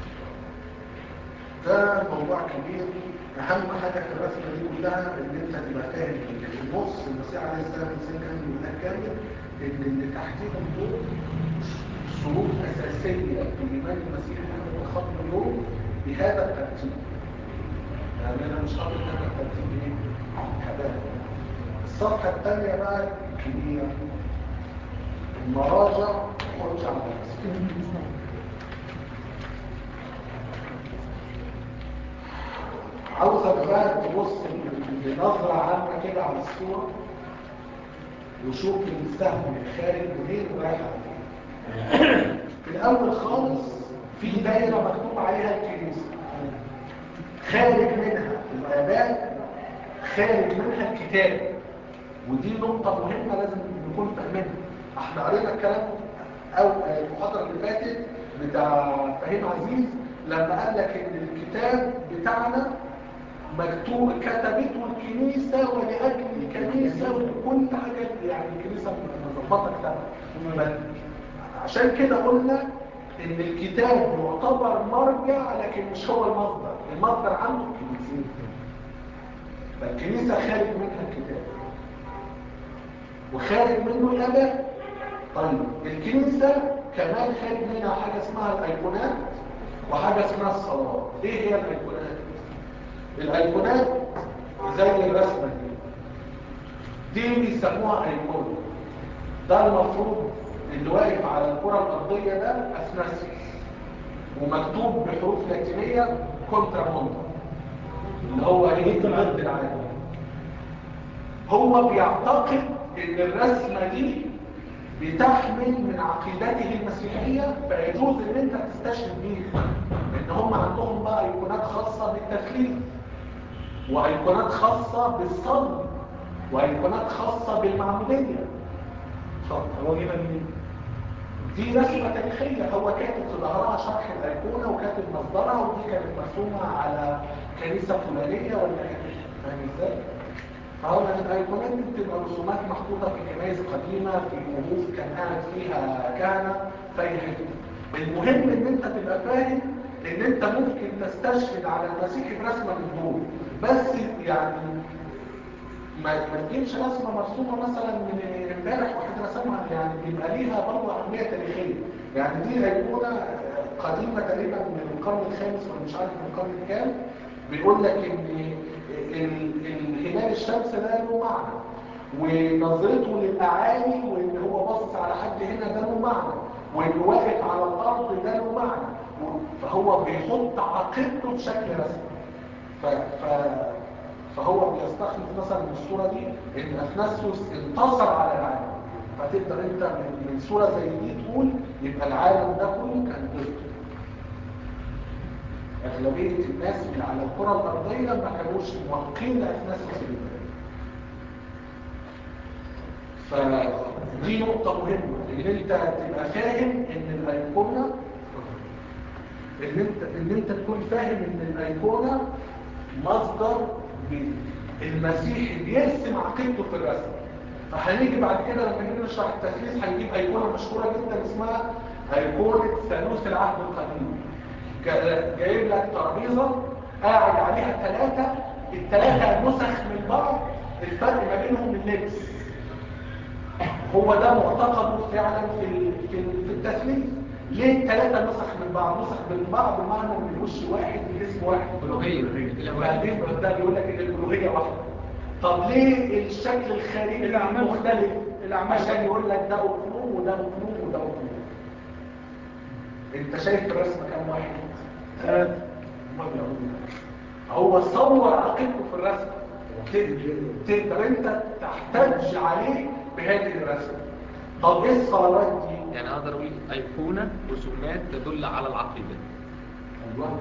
[SPEAKER 1] ده موضوع كبير اهم حاجه في الرسمه دي كلها ان انت تبقى فاهم ان في النص المسيح عليه السلام انسان كامل واله كامل ان اللي تحتيهم دول شروط اساسيه في ايمان المسيح محمد الخطب اليوم بهذا الترتيب يعني انا مش حاطط هذا الترتيب ايه حبايب الصفحه الثانيه بقى كبيره المراجع حجه على نفسك عاوزك بقى تبص بنظرة عامة كده على الصورة وشوف السهم خارج منين ورايح على فين. في الأول خالص في دايرة مكتوب عليها الكنيسة خارج منها الآباء خارج منها الكتاب ودي نقطة مهمة لازم نكون فاهمينها احنا قرينا الكلام أو المحاضرة اللي فاتت بتاع فهيم عزيز لما قال لك ان الكتاب بتاعنا مكتوب كتبته الكنيسة ولأجل الكنيسة وكل حاجة يعني الكنيسة مظبطة كتابها عشان كده قلنا ان الكتاب يعتبر مرجع لكن مش هو المصدر المصدر عنده الكنيسة فالكنيسة خارج منها الكتاب وخارج منه الأباء طيب الكنيسة كمان خارج منها حاجة اسمها الأيقونات وحاجة اسمها الصلاة ايه هي الأيقونات؟ الأيقونات زي الرسمة دي دي بيسموها أيقونة ده المفروض اللي واقف على الكرة الأرضية ده أثناسيوس ومكتوب بحروف لاتينية كونترا مونتا اللي هو ايه ضد العالم هو بيعتقد ان الرسمة دي بتحمل من عقيدته المسيحية فيجوز ان انت تستشهد بيه لان هم عندهم بقى ايقونات خاصة بالتثليث وايقونات خاصة بالصلب وايقونات خاصة بالمعمودية اتفضل.
[SPEAKER 2] هو جيبها منين؟
[SPEAKER 1] دي رسمة تاريخية هو كاتب في ظهرها شرح الأيقونة وكاتب مصدرها ودي كانت مرسومة على كنيسة فلانية ولا كانت فاهم ازاي؟ فهو الأيقونات دي بتبقى رسومات محطوطة في كنائس قديمة في كهوف كان قاعد فيها كهنة في أي حتة. المهم إن أنت تبقى فاهم إن أنت ممكن تستشهد على المسيح برسمة من دول بس يعني ما ما تجيبش رسمه مرسومه مثلا من امبارح واحد رسمها يعني بيبقى ليها برضه اهميه تاريخيه يعني دي ايقونه قديمه تقريبا من القرن الخامس ولا مش عارف من القرن الكام بيقول لك ان ال- الهلال الشمس ده له معنى ونظرته للاعالي وان هو باصص على حد هنا ده له معنى وانه واقف على الارض ده له معنى فهو بيحط عقيدته بشكل رسمي ف... ف... فهو بيستخلص مثلا من الصورة دي ان اثناسيوس انتصر على العالم فتقدر انت من, من صورة زي دي تقول يبقى العالم ده كله كان ضده اغلبية الناس اللي على الكرة الارضية ما كانوش موافقين لاثناسيوس اللي فدي نقطة مهمة ان انت تبقى فاهم ان الايقونة ان انت ان انت تكون فاهم ان الايقونه مصدر بي- المسيحي بيرسم عقيدته في الرسم فهنيجي بعد كده لما نيجي نشرح التثليث هنجيب ايقونه مشهوره جدا اسمها ايقونه ثالوث العهد القديم جا- جايب لك ترابيزه قاعد عليها ثلاثه الثلاثه نسخ من بعض الفرق ما بينهم اللبس هو ده معتقده فعلا في ال- في ال- في التثليث ليه الثلاثه نسخ من بعض نسخ من بعض بمعنى ان الوش واحد الاسم واحد
[SPEAKER 6] ألوهية
[SPEAKER 1] بعدين ده بيقول لك ان الالوهيه واحده طب ليه الشكل الخارجي
[SPEAKER 2] الأعمال
[SPEAKER 1] مختلف
[SPEAKER 2] الأعمال.
[SPEAKER 1] عشان يقول لك ده اقلوم وده اقلوم وده اقلوم انت شايف الرسمه كام واحد
[SPEAKER 2] ثلاثة
[SPEAKER 1] ما بيقولوا هو صور عقيدته في الرسم ت- تقدر انت تحتج عليه بهذه الرسمه طب ايه الصلوات دي
[SPEAKER 6] يعني أقدر أقول أيقونة رسومات تدل على العقيدة
[SPEAKER 1] ايوه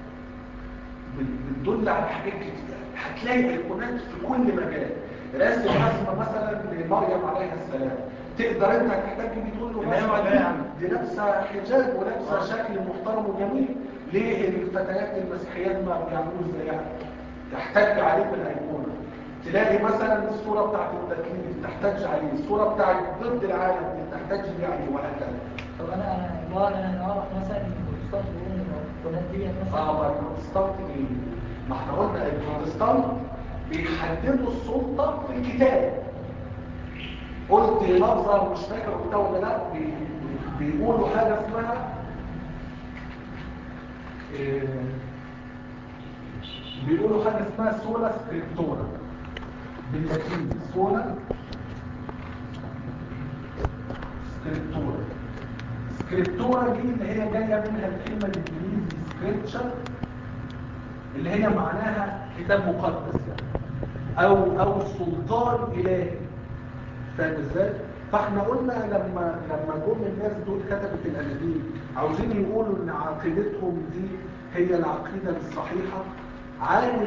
[SPEAKER 1] بتدل على حاجات كتير هتلاقي ايقونات في كل مجال راسم رسمه مثلا لمريم عليها السلام تقدر انت تحتاج بيه تقول له
[SPEAKER 2] اللي هي
[SPEAKER 1] الرسمة
[SPEAKER 2] ولا
[SPEAKER 1] دي-
[SPEAKER 2] يعني؟
[SPEAKER 1] دي لابسه حجاب ولابسه شكل محترم وجميل ليه الفتيات المسيحيات ما بيعملوش زيها تحتاج عليه بالايقونه تلاقي مثلا الصوره بتاعت التكليف تحتاج عليه الصوره بتاعت ضد العالم دي تحتاج بيه عليه وهكذا
[SPEAKER 8] طب انا انا ما انا اعرف مثلا ان البروتستانت بيقولوا ان القناه ديت مثلا
[SPEAKER 1] اه ما البروتستانت ايه؟ ما احنا قلنا البروتستانت بيحددوا السلطة في الكتاب قلت لفظة مش فاكر قلتها ولا لا بي- بيقولوا حاجة اسمها إيه، بيقولوا حاجة اسمها سولا سكريبتورا باللاتيني سولا سكريبتورا سكريبتورا دي اللي هي جاية منها الكلمة الانجليزي سكريبتشر اللي هي معناها كتاب مقدس يعني او او سلطان الهي فاهم ازاي فاحنا قلنا لما لما جم الناس دول كتبت الاناجيل عاوزين يقولوا ان عقيدتهم دي هي العقيده الصحيحه عايز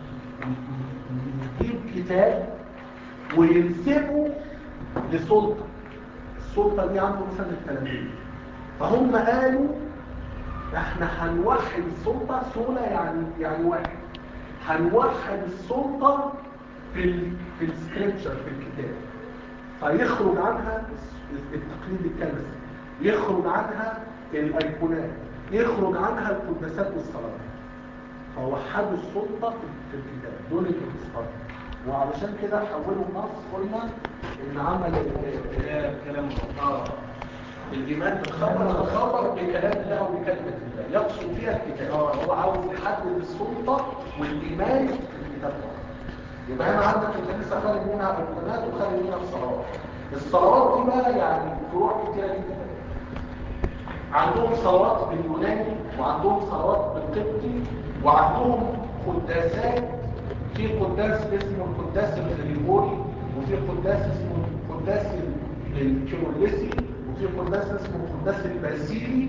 [SPEAKER 1] يجيب كتاب وينسبه لسلطه السلطه دي عنده مثلا التلاميذ فهم قالوا احنا هنوحد السلطة سولة يعني يعني واحد هنوحد السلطة في ال في السكريبتشر في الكتاب فيخرج عنها التقليد الكنسي يخرج عنها الايقونات يخرج عنها القداسات والصلاه فوحدوا السلطه في الكتاب دول البروتستانت وعلشان كده حولوا النص قلنا ان عمل
[SPEAKER 2] كلام
[SPEAKER 1] اه الإيمان بالخبر الخبر بكلام الله وبكلمة الله يقصد فيها الكتاب هو عاوز يحدد السلطة والإيمان في الكتاب فقط. يبقى هنا عندك الكنيسة خارج منها الإيمانات وخارج منها الصلوات الصلوات دي بقى يعني فروع فروع كتيرة جدا عندهم صلوات باليوناني وعندهم صلوات بالقبطي وعندهم قداسات في قداس اسمه القداس الغريغوري وفي قداس اسمه القداس الكيروليسي وفي قداس اسمه القداس الباسيلي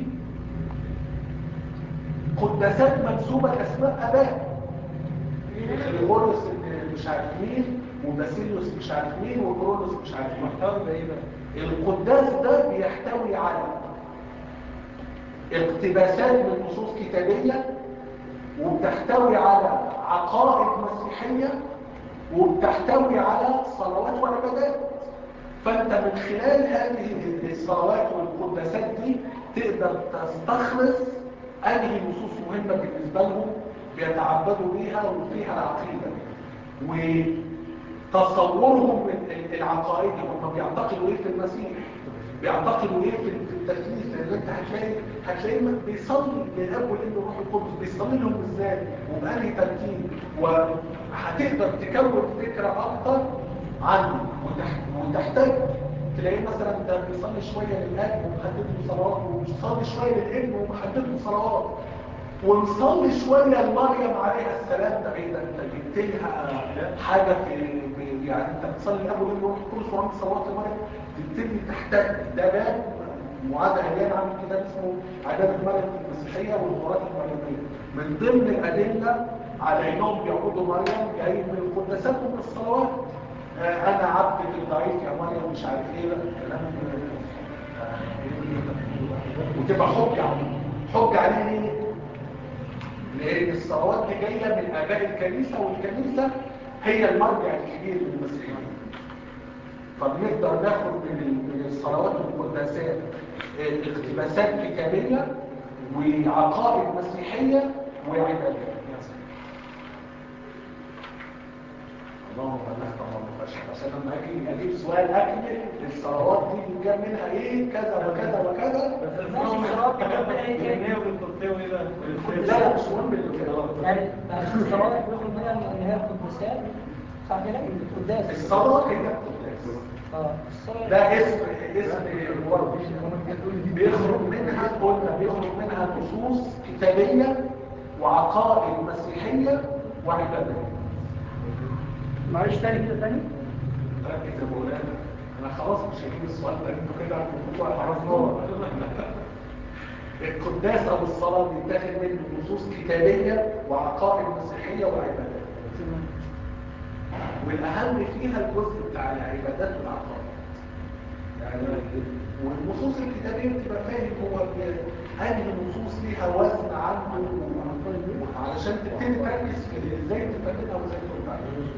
[SPEAKER 1] قداسات منسوبة لأسماء أباء غريغوريوس مش عارف مين وباسيليوس مش عارف مين وكرونوس مش عارف مين
[SPEAKER 2] محتوى ده ايه بقى؟
[SPEAKER 1] القداس ده بيحتوي على اقتباسات من نصوص كتابية وبتحتوي على عقائد مسيحية وبتحتوي على صلوات وعبادات فانت من خلال هذه الصلوات والقداسات دي تقدر تستخلص انهي نصوص مهمة بالنسبة لهم بيتعبدوا بيها وفيها العقيدة وتصورهم العقائدي هم بيعتقدوا ايه في المسيح بيعتقدوا ايه في في التثليث لان انت هتلاقي هتلاقيه بيصلي للاب والابن والروح القدس بيصلي لهم ازاي وبأنهي ترتيب وهتقدر تكون فكره اكتر عنه وتح- وتحتاج تلاقيه مثلا ده بيصلي شويه للاب ومحدد له صلوات وبيصلي شويه للابن ومحدد له صلوات ونصلي شويه لمريم عليها السلام ده ايه ده انت جبت لها حاجه في في- يعني انت بتصلي الاب والابن والروح القدس وعندك صلوات لمريم تبتدي تحتاج ده باب معاذ عيان عامل كتاب اسمه عباده مريم المسيحيه والمرات المريميه من ضمن الادله على انهم بيعبدوا مريم جاي من القداسات ومن الصلوات آه، انا عبدك الضعيف يا مريم مش عارف ايه لا الكلام ده- وتبقى حجه عليه حجه عليه ليه؟ لان الصلوات دي جايه من اباء الكنيسه والكنيسه هي المرجع الكبير للمسيحيين فبنقدر ناخد من ال- من الصلوات والقداسات آه، اقتباسات كتابيه وعقائد مسيحيه وعبادات اللهم بلغت الله فشل عشان لما اجي اجيب سؤال اكمل الصلوات دي بيتجاب منها ايه كذا وكذا وكذا لا لا مش مهم ال-
[SPEAKER 8] يعني عشان الصلوات بياخد منها ان هي القداسات صح كده؟ القداس
[SPEAKER 1] الصلاه هي القداس
[SPEAKER 8] اه الصلاه
[SPEAKER 1] ده اسم اسم ورد بيخرج منها قلنا بيخرج منها نصوص كتابية وعقائد مسيحية وعبادات
[SPEAKER 2] معلش تاني كده تاني
[SPEAKER 1] ركز يا مولانا انا خلاص مش هجيب السؤال ده انتوا كده هتبقوا حرصناه القداس او الصلاة بيتاخد منه نصوص كتابية وعقائد مسيحية وعبادات والاهم فيها الجزء بتاع العبادات والعقائد يعني والنصوص الكتابية بتبقى فاهم هو بي- انهي نصوص ليها وزن عنده علشان تبتدي تركز في ازاي تفهمها وازاي ترد عليها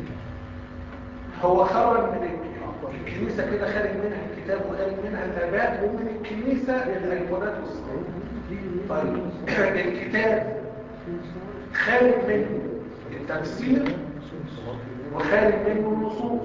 [SPEAKER 1] هو خرج من ال- الكنيسة كده خارج منها الكتاب وخارج منها الآباء ومن الكنيسة الأيقونات والصلاة طيب الكتاب خارج منه التفسير وخارج منه النصوص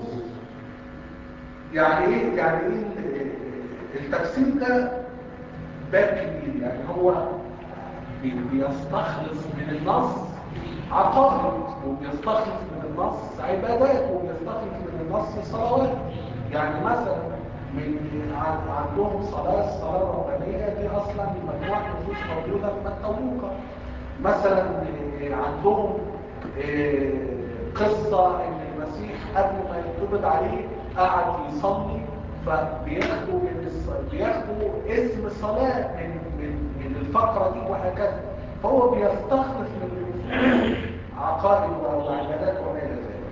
[SPEAKER 1] يعني ايه يعني ايه ال- التفسير ده باب كبير يعني هو بي- بيستخلص من النص عقائد وبيستخلص من النص عبادات وبيستخلص من النص صلوات يعني مثلا من ع- عندهم صلاة الصلاة الربانية دي أصلا مجموعة نصوص موجودة في متى ولوقا مثلا آه، عندهم آه، قصة إن المسيح قبل ما يتقبض عليه قعد يصلي فبياخدوا من الص- بياخدوا اسم صلاة من من من الفقرة دي وهكذا فهو بيستخلص من النصوص عقائد وعبادات وما إلى ذلك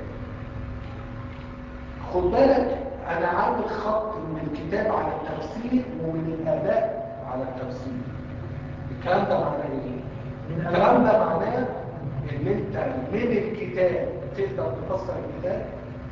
[SPEAKER 1] خد بالك انا عامل خط من الكتاب على التفسير ومن الاداء على التفسير الكلام ده معناه ايه الكلام ده معناه ان انت من الكتاب تقدر تفسر الكتاب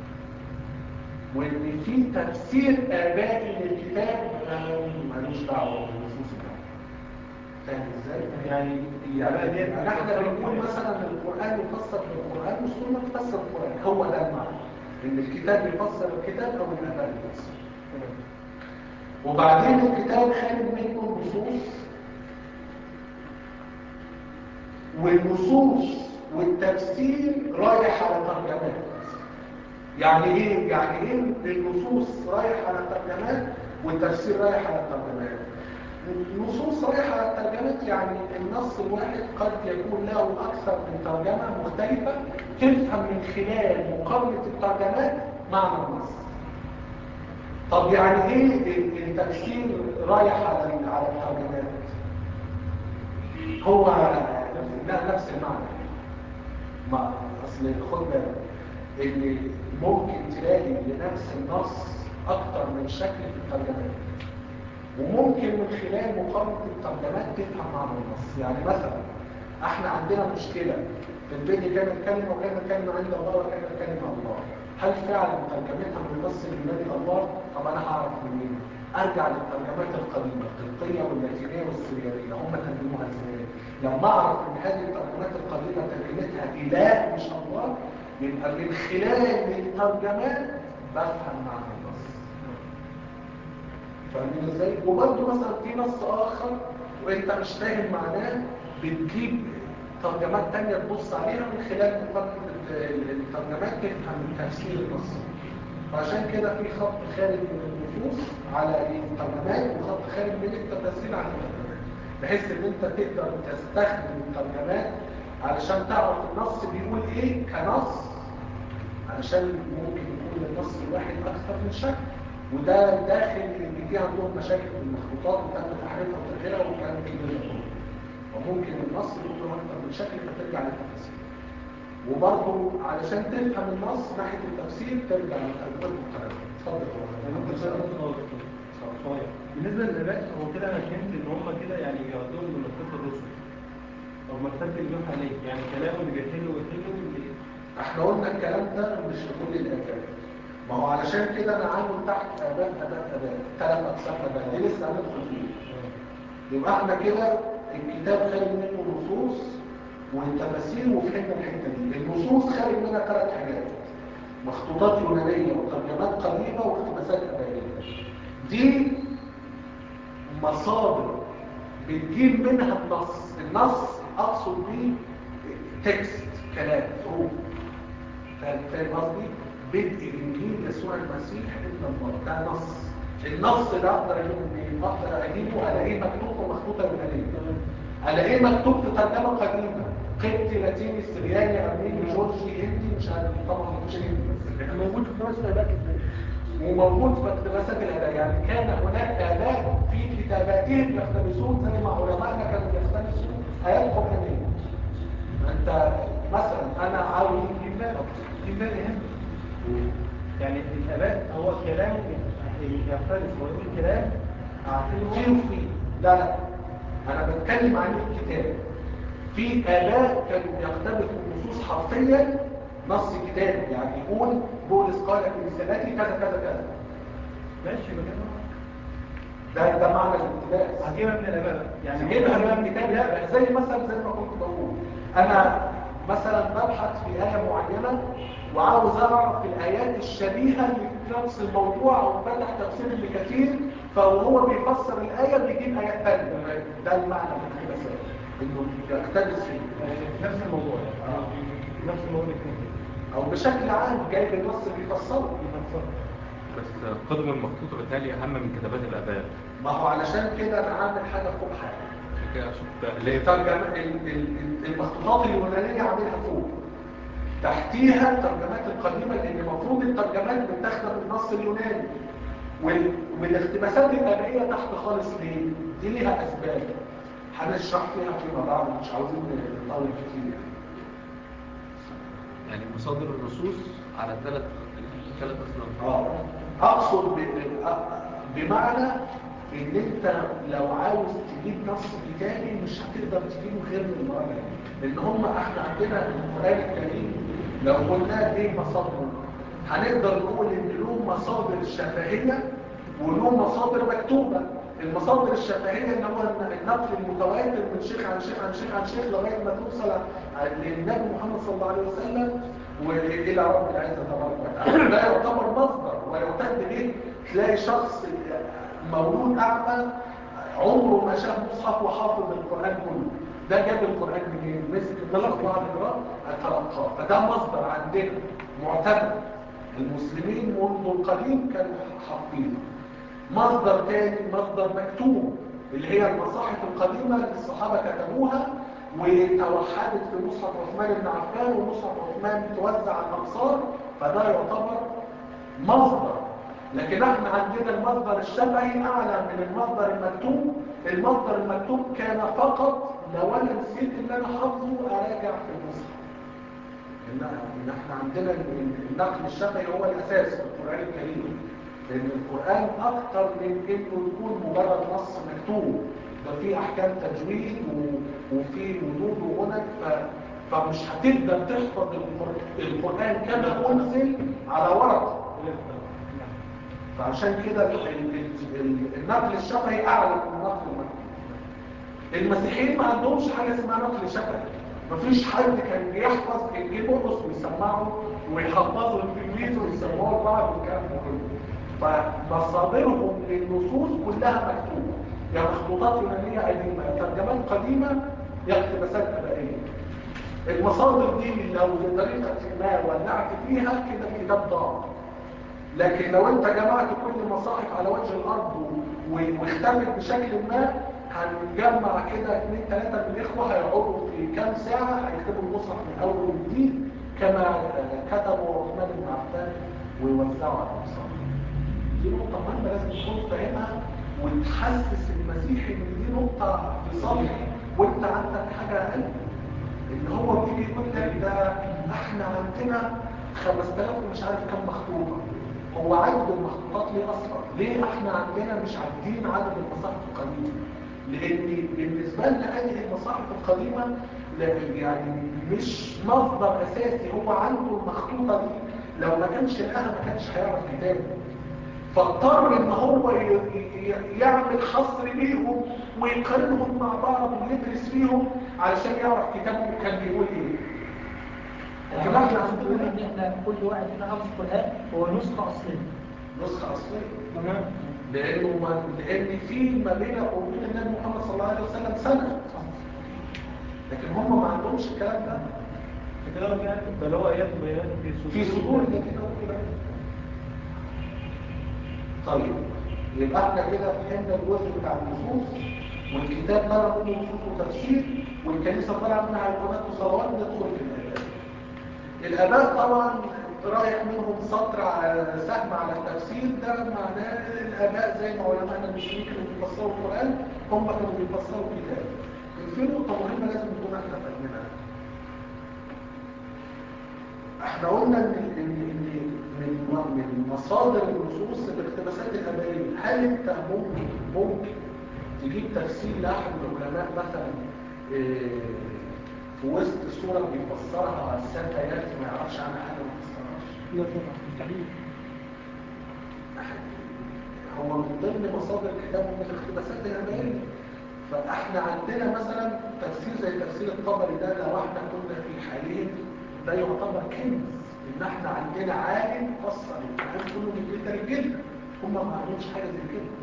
[SPEAKER 1] وان في تفسير ابائي للكتاب آه، ملوش دعوه بالنصوص بتاعته فاهم ازاي يعني يعني يعني احنا بنقول مثلا القران يفسر بالقران والسنه تفسر القران هو ده المعنى ان الكتاب يفسر الكتاب او الاباء يفسر وبعدين الكتاب خارج منه النصوص والنصوص والتفسير رايح على ترجمات يعني ايه يعني ايه النصوص رايح على ترجمات والتفسير رايح على الترجمات نصوص رايحة على الترجمات يعني النص الواحد قد يكون له أكثر من ترجمة مختلفة تفهم من خلال مقارنة الترجمات معنى النص طب يعني ايه التفسير رايح على على الترجمات هو لا نفس المعنى ما اصل خد بالك ان ممكن تلاقي لنفس النص اكتر من شكل في الترجمات وممكن من خلال مقارنه الترجمات تفهم معنى النص يعني مثلا احنا عندنا مشكله في الفيديو كانت كلمه وكانت كلمه عند الله وكانت كلمه الله هل فعلا ترجمتها من النص اليوناني الله طب انا هعرف منين ارجع للترجمات القديمه القبطيه واللاتينيه والسريانيه هم ترجموها ازاي لما اعرف ان هذه الترجمات القديمه ترجمتها اله مش الله يبقى من خلال الترجمات بفهم معنى النص فاهمين ازاي وبرضه مثلا في نص اخر وانت مش فاهم معناه بتجيب ترجمات تانية تبص عليها من خلال مقارنة الترجمات تفهم تفسير النص فعشان كده في خط خارج من النصوص على الترجمات وخط خارج من التفاسير على الترجمات بحيث ان انت تقدر تستخدم الترجمات علشان تعرف النص بيقول ايه كنص علشان ممكن يكون النص الواحد اكثر من شكل وده داخل ان في عندهم مشاكل في المخطوطات وتم تحريرها وتغييرها وكلام كبير ده كله وممكن النص يكون اكثر من شكل فترجع للتفسير وبرضه علشان تفهم النص ناحيه التفسير ترجع للترجمه المختلفه اتفضل
[SPEAKER 7] ممكن سؤال بس صغير. صغير. بالنسبه للاباء هو كده انا فهمت ان هم كده يعني بيعدوهم من مكتبه الرسل او مكتبه النوح عليه يعني كلامه اللي بيحلوا ويحلوا اللي-
[SPEAKER 1] احنا قلنا الكلام ده مش في كل الآباء ما هو علشان كده انا عامل تحت آباء آباء آباء ثلاث أقسام آباء دي لسه هندخل فيه يبقى احنا كده الكتاب خارج منه نصوص والتفاسير وفهمنا الحته دي النصوص خارج منها ثلاث حاجات مخطوطات يونانيه وترجمات قديمه واقتباسات ابائيه دي مصادر بتجيب منها النص النص اقصد بيه تكست كلام حروف فاهم فاهم قصدي بدء انجيل يسوع المسيح ابن الله ده نص النص ده اقدر اجيبه منين اقدر اجيبه الاقيه مكتوب ومخطوطه يونانيه الاقيه مكتوب في ترجمه قديمه قبطي لاتيني سرياني ارميني جورجي هندي مش عارف طبعا مش هندي
[SPEAKER 2] موجود في خمس الاباء كده
[SPEAKER 1] وموجود في اقتباسات الاداء يعني كان هناك اداء في كتاباتهم يقتبسون زي ما علمائنا كانوا يقتبسوا ايات قرانيه انت مثلا انا عاوز
[SPEAKER 7] في فرق في فرق هنا يعني الاباء هو الكلام يختلف هو يقول كلام اعتبره
[SPEAKER 1] فيه وفيه لا لا انا بتكلم عن الكتاب في اباء كانوا يقتبسوا النصوص حرفيا نص كتاب يعني يقول بولس قال في رسالتي كذا كذا كذا
[SPEAKER 7] ماشي بكده
[SPEAKER 1] ده ده معنى الاقتباس
[SPEAKER 7] هجيبها من الاباء يعني
[SPEAKER 1] جيبها من الكتاب لا زي مثلا زي ما كنت بقول انا مثلا ببحث في آية معينة وعاوز اعرف الايات الشبيهة اللي في نفس الموضوع او فتح تفسير ابن كثير فهو بيفسر الآية بيجيب آيات تانية ده المعنى من الاقتباس انه يقتبس فيه
[SPEAKER 7] في نفس الموضوع يعني في نفس الموضوع الاثنين
[SPEAKER 1] او بشكل عام جايب النص بيفسره
[SPEAKER 5] بس قدم المخطوط بالتالي اهم من كتابات الاباء
[SPEAKER 1] ما هو علشان كده انا عامل حاجة فوق حاجة
[SPEAKER 5] عشان كده اشوف ليه
[SPEAKER 1] الترجمة ال- ال- المخطوطات اليونانية عاملها فوق تحتيها الترجمات القديمة لأن المفروض الترجمات بتخدم النص اليوناني وال- والاقتباسات الآبائية تحت خالص ليه؟ دي ليها أسباب هنشرح فيها فيما بعد مش عاوزين نطول كتير
[SPEAKER 6] يعني مصادر النصوص على ثلاث ثلاث اصناف
[SPEAKER 1] اه اقصد ب- بمعنى ان انت لو عاوز تجيب نص كتابي مش هتقدر تجيبه غير من المراجع لان هم احنا عندنا القران الكريم لو قلنا ايه مصادره هنقدر نقول ان له مصادر شفهيه وله مصادر مكتوبه المصادر الشفهيه اللي هو النقل المتواتر من شيخ عن شيخ عن شيخ عن شيخ لغايه ما توصل للنبي محمد صلى الله عليه وسلم والى رب العزه تبارك وتعالى ده يعتبر مصدر ويعتد به تلاقي شخص مولود اعمى عمره ما شاف مصحف وحافظ القران كله ده جاب القران منين مسك المصحف وقعد يقراه تلقاه فده مصدر عندنا معتمد المسلمين منذ القديم كانوا حافظينه مصدر تاني مصدر مكتوب اللي هي المصاحف القديمة اللي الصحابة كتبوها وتوحدت في مصحف عثمان بن عفان ومصحف عثمان توزع على الأمصار فده يعتبر مصدر لكن احنا عندنا المصدر الشبهي اعلى من المصدر المكتوب المصدر المكتوب كان فقط لو انا نسيت اللي انا حافظه اراجع في المصحف ان إن احنا عندنا ال- النقل الشفهي هو الاساس في القران الكريم لان القران اكتر من انه يكون مجرد نص مكتوب ده فيه احكام تجويد و- وفيه ردود وغنى ف- فمش هتقدر تحفظ القر- القران كما انزل على ورق فعشان كده ال- ال- ال- النقل الشفهي اعلى من النقل المكتوب المسيحيين ما عندهمش حاجه اسمها نقل شفهي مفيش حد كان بيحفظ انجيل بطرس ويسمعه ويحفظه التلميذ ويسمعوه لبعض والكلام ده كله فمصادرهم للنصوص كلها مكتوبه يا مخطوطات يونانيه قديمه يا ترجمات قديمه يا اقتباسات ابائيه المصادر دي لو بطريقه ما ولعت فيها كده الكتاب ضاع لكن لو انت جمعت كل مصاحف على وجه الارض و- و- واختفت بشكل ما هنجمع كده اثنين ثلاثة من الاخوة هيقعدوا في كام ساعة هيكتبوا المصحف من اول وجديد كما آه، كتبوا عثمان بن عفان ويوزعوا على الامصار دي نقطة مهمة لازم تكون فاهمها وتحسس المسيحي ان دي نقطة في صالحي وانت عندك حاجة اقل ان هو بيجي يقول لك ده احنا عندنا 5000 ومش عارف كم مخطوطه هو عدد المخطوطات ليه اصلا ليه احنا عندنا مش عادين عدد المصاحف القديمه لان بالنسبه لنا هذه المصاحف القديمه لا يعني مش مصدر اساسي هو عنده المخطوطه دي لو ما كانش لقاها ما كانش هيعرف كتابه فاضطر ان هو ي- ي- يعمل حصر ليهم ويقارنهم مع بعض ويدرس فيهم علشان يعرف كتابه كان بيقول ايه لكن احنا
[SPEAKER 8] بيقول
[SPEAKER 1] عندنا
[SPEAKER 8] ان احنا كل واحد فينا حافظ القران هو نسخه اصليه
[SPEAKER 1] نسخه اصليه
[SPEAKER 2] تمام
[SPEAKER 1] لانه ما لان في ما بينه وبين النبي محمد صلى الله عليه وسلم سنه لكن هم ما عندهمش الكلام ده
[SPEAKER 7] كده بقى ده هو ايات بيانات
[SPEAKER 1] في صدور الذين اوتوا العلم طيب يبقى احنا كده فهمنا الجزء بتاع النصوص والكتاب طلع منه نصوص وتفسير والكنيسه طلع منها ايقونات وصلوات ندخل في الاباء الاباء طبعا رايح منهم سطر على سهم على التفسير ده معناه الاباء زي ما علماءنا المسلمين كانوا بيفسروا القران هم كانوا بيفسروا الكتاب في نقطه مهمه لازم نكون احنا فاهمينها احنا قلنا ان ان ان من من مصادر النصوص الاقتباسات الابائيه هل انت ممكن ممكن تجيب تفسير لاحد العلماء مثلا إيه، في وسط سوره بيفسرها على الست ايات ما يعرفش عنها حاجه ما تفسرهاش
[SPEAKER 2] لا طبعا مستحيل
[SPEAKER 1] هو من ضمن مصادر الكتاب من الاقتباسات الابائيه فاحنا عندنا مثلا تفسير زي تفسير الطبري ده لو احنا كنا في حالين ده يعتبر كنز ان احنا عندنا عالم فسر القران كله من جلده لجلده هم ما عندهمش حاجه زي كده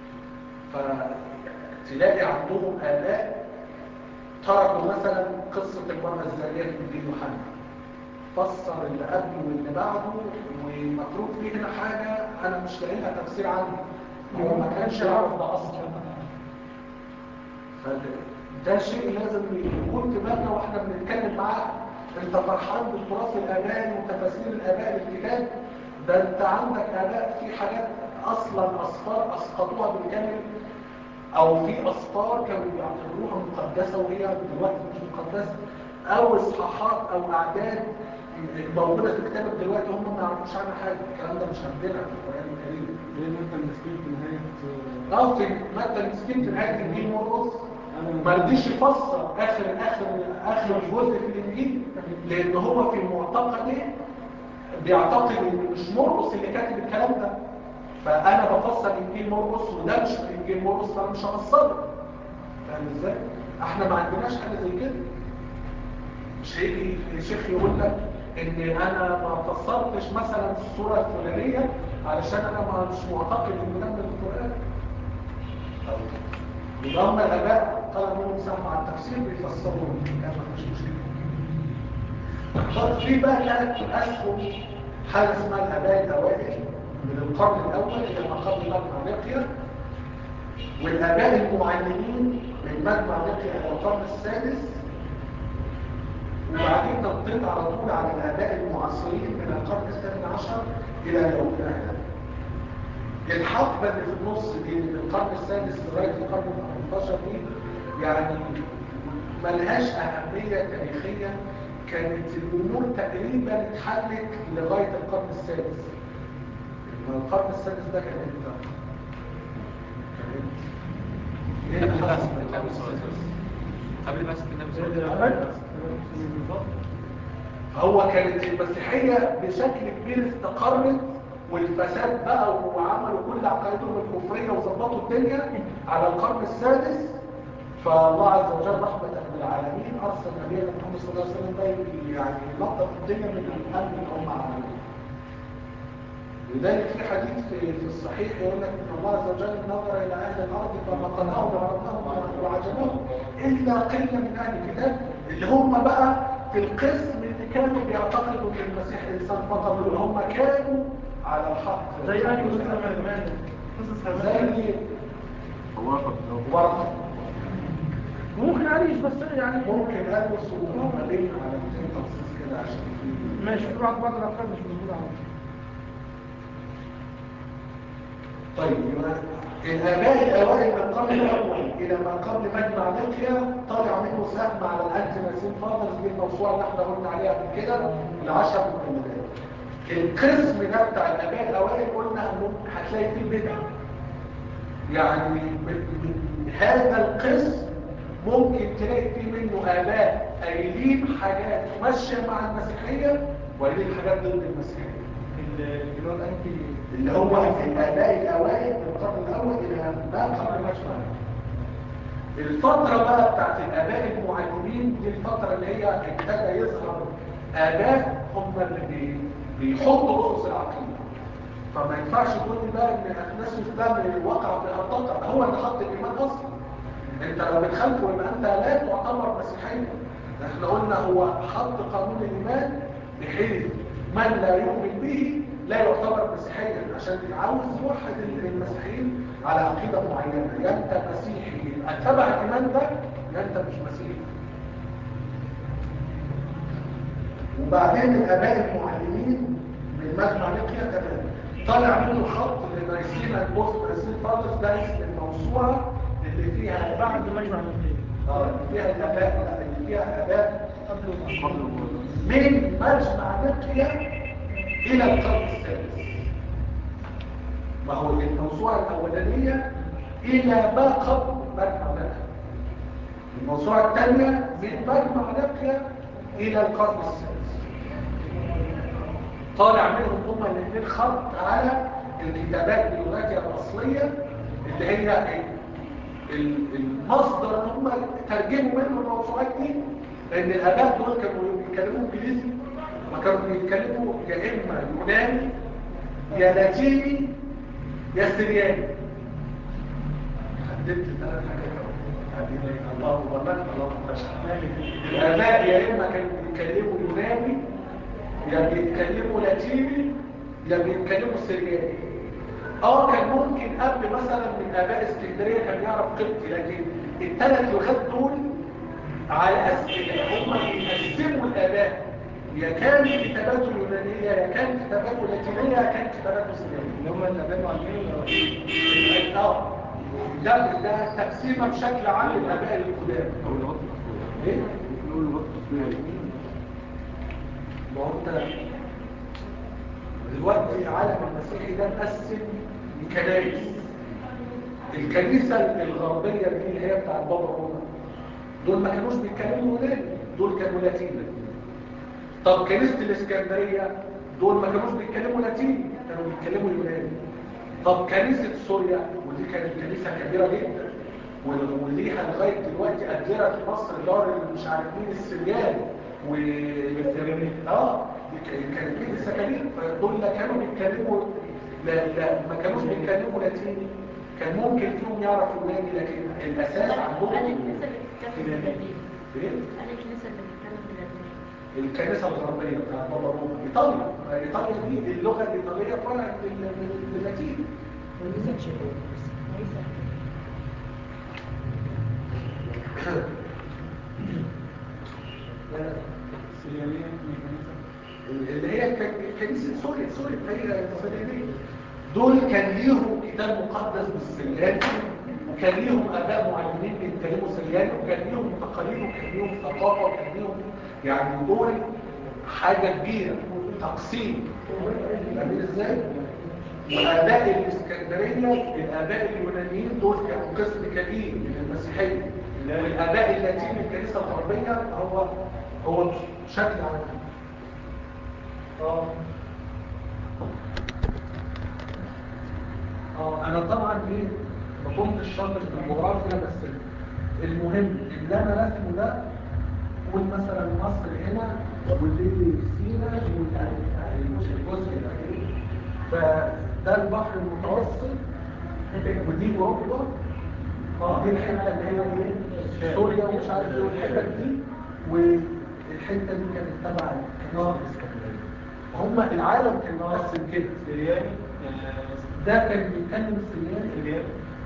[SPEAKER 1] فتلاقي عندهم اباء تركوا مثلا قصه المراه الزانيه في انجيل يوحنا فسر اللي قبله واللي بعده ومفروض فيه هنا حاجه انا مش لاقي لها تفسير عنه هو ما كانش يعرف ده اصلا فده شيء لازم يكون في بالنا واحنا بنتكلم معاه انت فرحان بالتراث الابائي وتفاسير الاباء للكتاب ده انت عندك اباء في حاجات اصلا اصفار اسقطوها بالكامل او في اسفار كانوا بيعتبروها مقدسه وهي دلوقتي مش مقدسه او اصحاحات او اعداد موجوده في كتابك دلوقتي هم ما يعرفوش عنها حاجه الكلام ده مش عندنا في القران الكريم
[SPEAKER 7] زي ما انت مسكين في نهايه
[SPEAKER 1] اه في مثلا مسكين في نهايه الانجيل مرقس ما رضيش يفسر اخر اخر اخر جزء في الانجيل لان هو في معتقده بيعتقد ان مش مرقس اللي كاتب الكلام ده فانا بفسر انجيل مرقس وده مش في انجيل مرقس فانا مش هفسره فاهم ازاي؟ احنا ما عندناش حاجه زي كده مش هيجي الشيخ يقول لك ان انا ما فسرتش مثلا الصوره الفلانيه علشان انا ما مش معتقد ان ده من القران يبقى هم الاباء طلب منهم سهم على التفسير بيفسروا كان ما فيش مشكله طب في بقى ثلاث اسهم حاجه اسمها الاباء الاوائل من القرن الاول الى ما قبل مجمع نقيا والاباء المعلمين من مجمع نقيا الى القرن السادس وبعدين تنطيط على طول على الاباء المعاصرين من القرن الثامن عشر الى يومنا هذا الحقبة اللي في النص دي من القرن السادس لغاية القرن الثامن دي يعني ملهاش أهمية تاريخية كانت الأمور تقريبا اتحلت لغاية القرن السادس ما القرن السادس ده كان امتى؟ كان امتى؟ ايه اللي حصل في القرن السادس؟
[SPEAKER 6] قبل بعثة النبي صلى الله عليه وسلم
[SPEAKER 1] هو كانت المسيحية بشكل كبير استقرت والفساد بقى وعملوا كل عقائدهم الكفرية وظبطوا الدنيا على القرن السادس فالله عز وجل رحمة بالعالمين أرسل نبينا محمد صلى الله عليه وسلم ده يعني ينظف الدنيا من الهم اللي هم عملوه لذلك في حديث في, في الصحيح يقول لك ان الله عز وجل نظر الى اهل الارض فمقنعهم وعرضناهم وعجبهم الا قله من اهل الكتاب اللي هم بقى في القسم اللي كانوا بيعتقدوا ان المسيح انسان فقط اللي هم كانوا على الحق
[SPEAKER 2] زي أهل مسلم زمان قصص
[SPEAKER 1] زي
[SPEAKER 5] ورقة
[SPEAKER 1] ورقه
[SPEAKER 2] ممكن عريش بس يعني
[SPEAKER 1] ممكن البس ومالين على 200 تخصيص كده عشان في
[SPEAKER 2] ماشي في بعض بعض الافكار مش موجوده عندي
[SPEAKER 1] طيب يبقى الآباء الأوائل من القرن الأول إلى ما قبل مجمع نقيا طالع منه سهم على الأنتي فاذرز دي الموسوعة اللي احنا قلنا عليها قبل كده العشر مكملات القسم ده بتاع الآباء الأوائل قلنا إنه هتلاقي فيه بدع يعني من من هذا القسم ممكن تلاقي فيه منه آباء قايلين حاجات ماشية مع المسيحية وقايلين حاجات ضد المسيحية
[SPEAKER 3] اللي هو الانتي
[SPEAKER 1] اللي هو الآباء الأوائل من القرن الأول إلى ما قبل مجمع الفترة بقى بتاعت الآباء المعلمين دي الفترة اللي هي ابتدى يظهر آباء هم اللي بي- بيحطوا أسس العقيدة فما ينفعش تقول لي بقى إن أخناس الإسلام وقع في الأرض هو اللي حط الإيمان أصلا أنت لو بتخالفه يبقى أنت لا تعتبر مسيحيا احنا قلنا هو حط قانون الإيمان بحيث من لا يؤمن به لا يعتبر مسيحيا عشان عاوز يوحد المسيحيين على عقيدة معينة يا انت مسيحي يبقى تبع الإيمان ده يا انت مش مسيحي وبعدين الآباء المعلمين من مجمع نقيا تمام طالع منه خط لنايسينا البوست نايسين فاضل ده اسم الموسوعة اللي فيها
[SPEAKER 2] بعد مجمع نقيا
[SPEAKER 1] اه اللي فيها الآباء اللي فيها آباء
[SPEAKER 2] قبل
[SPEAKER 5] قبل الوضوء
[SPEAKER 1] من مجمع نقيا إلى القرن السادس ما هو الموسوعة الأولانية إلى ما قبل مجمع نقيا الموسوعة الثانية من مجمع نقيا إلى القرن السادس طالع منهم هما الاثنين خط على الكتابات اللغاتية الأصلية اللي هي ال- المصدر اللي هم ترجموا منه الموسوعات دي لأن الآباء دول كانوا بيتكلموا إنجليزي ما كانوا بيتكلموا يا إما يوناني يا لاتيني يا سرياني حددت ثلاث حاجات أهو. يعني الله أكبر الله أكبر الآباء يا إما كانوا بيتكلموا يوناني يا بيتكلموا لاتيني يا بيتكلموا سرياني اه كان ممكن قبل مثلا من اباء اسكندريه كان يعرف قبطي لكن الثلاث لغات دول على اساس هم بيقسموا الاباء يا كان كتاباته يونانيه يا كان كتاباته لاتينيه يا كان كتاباته سريانيه
[SPEAKER 3] اللي هم الاباء المعلمين ولا
[SPEAKER 1] اه ده ده تقسيمه بشكل عام للاباء القدام
[SPEAKER 5] أو اللغات الأصلية
[SPEAKER 1] ايه
[SPEAKER 5] نقول اللغات الأصلية
[SPEAKER 1] ما هو انت دلوقتي العالم المسيحي ده مقسم كنائس الكنيسة الغربية دي اللي هي بتاع بابا روما دول ما كانوش بيتكلموا يوناني دول كانوا لاتيني طب كنيسة الاسكندرية دول ما كانوش بيتكلموا لاتيني كانوا بيتكلموا يوناني طب كنيسة سوريا ودي كانت كنيسة كبيرة جدا و- وليها لغاية دلوقتي أديرة في مصر دار اللي مش عارف مين السريان و اه دي ك- كانت كنيسة كبيرة فدول لا كانوا بيتكلموا لا, لا ما كانوش بيتكلموا لاتيني كان ممكن فيهم يعرف يوناني لكن الأساس
[SPEAKER 9] أنا
[SPEAKER 1] عندهم
[SPEAKER 9] الكنيسة اللي بتتكلم باللاتيني
[SPEAKER 1] إيه؟
[SPEAKER 9] أنا الكنيسة اللي بتتكلم باللاتيني
[SPEAKER 1] الكنيسه الغربيه بتاعت بابا روما ايطاليا ايطاليا دي اللغه الايطاليه فرع من من اللاتيني
[SPEAKER 7] سريانية ميكانيزم
[SPEAKER 1] اللي هي ك- كنيسه سوريا سوريا هي الصليبيه دول كان ليهم كتاب مقدس بالسرياني وكان ليهم اباء معلمين بيتكلموا سرياني وكان ليهم تقاليد وكان ليهم ثقافه وكان ليهم يعني دول حاجه كبيره تقسيم فاهمين ازاي؟ واباء الاسكندريه الاباء اليونانيين دول كانوا قسم كبير من المسيحيه والاباء اللاتين الكنيسه الغربيه هو هو شكل عام اه اه انا طبعا ايه ما كنتش شاطر في الجغرافيا بس المهم اللي انا رسمه ده قول مثلا مصر هنا ودي سينا والجزء ده فده البحر المتوسط ودي اوروبا اه دي الحته اللي هي ايه سوريا ومش عارف ايه والحته دي والحته دي كانت تبع الكنار الاسكندريه هم العالم كان مقسم كده
[SPEAKER 7] سرياني
[SPEAKER 1] ده كان بيتكلم سرياني
[SPEAKER 7] سرياني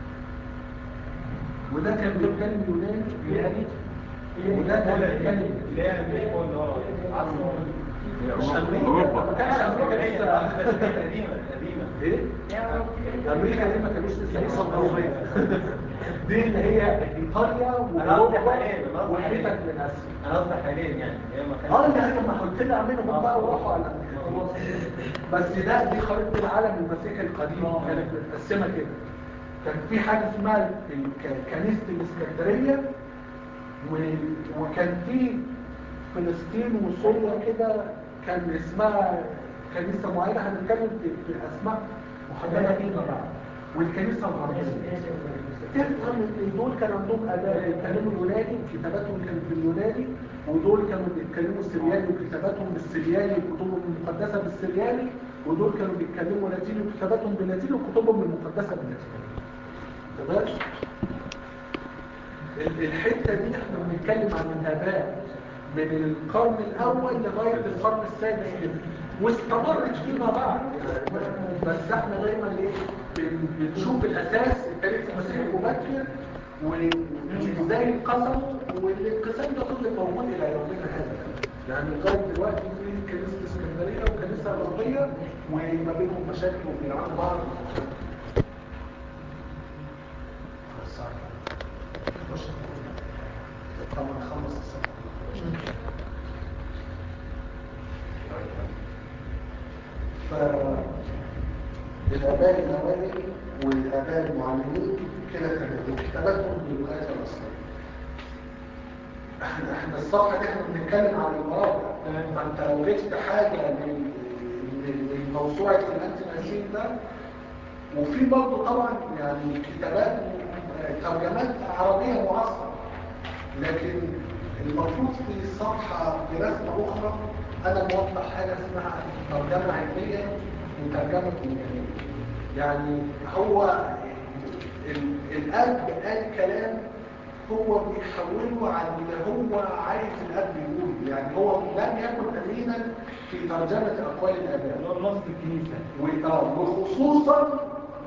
[SPEAKER 1] وده كان بيتكلم يوناني يوناني وده كان بيتكلم
[SPEAKER 7] اللي هي امريكا واللي ورا عارفه
[SPEAKER 1] مش امريكا ما كانش امريكا لسه
[SPEAKER 7] قديمة قديمة
[SPEAKER 1] ايه امريكا دي ما كانوش لسه لسه الغربيه دي اللي هي ايطاليا
[SPEAKER 7] أنا قصدي
[SPEAKER 1] واوروبا
[SPEAKER 7] حاليا، أنا قصدي
[SPEAKER 1] وحتت
[SPEAKER 7] حاليا.
[SPEAKER 1] من اسيا
[SPEAKER 7] انا قصدي حاليا يعني هي ما كانش
[SPEAKER 1] اه اللي هي ما قلت لي اعملهم بقى وراحوا على بس ده دي خريطه العالم المسيحي القديم كانت متقسمه كده كان في حاجه اسمها الك- كنيسه الاسكندريه و- وكان في فلسطين وسوريا كده كان اسمها كنيسه معينه هنتكلم في في اسماء محدده فيما بعد والكنيسه الغربيه تفهم ان دول كان عندهم اداء بيتكلموا يوناني كتاباتهم كانت باليوناني ودول كانوا بيتكلموا سرياني وكتاباتهم بالسرياني وكتبهم المقدسه بالسرياني ودول كانوا بيتكلموا لاتيني وكتاباتهم باللاتيني وكتبهم المقدسه باللاتيني تمام ال- الحته دي احنا بنتكلم عن الاباء من القرن الاول لغايه القرن السادس كده واستمرت فيما بعد يعني بس احنا دايما ايه بن- بنشوف الاساس التاريخ المسيحي المبكر وازاي انقسموا والانقسام ده كله موجود الى يومنا هذا يعني لغايه دلوقتي في كنيسه اسكندريه وكنيسه غربيه وما بينهم مشاكل وبيلعبوا بعض طبعا خلص السنه فالآباء الأوائل والآباء المعلمين كده كانوا كتاباتهم باللغات الأصلية احنا احنا الصفحة دي احنا بنتكلم عن المراجع فانت لو جبت حاجة من من من موسوعة الأنتي ناسين ده وفي برضه طبعا يعني كتابات ترجمات عربية معاصرة لكن المفروض في صفحة برسمة أخرى أنا موضح حاجة اسمها ترجمة علمية وترجمة إمكانية يعني هو ال- الأب قال كلام هو بيحوله عن اللي هو عايز الأب يقول يعني هو لم يكن أمينا في ترجمة أقوال الآباء
[SPEAKER 7] اللي هو نص الكنيسة
[SPEAKER 1] و- آه، وخصوصا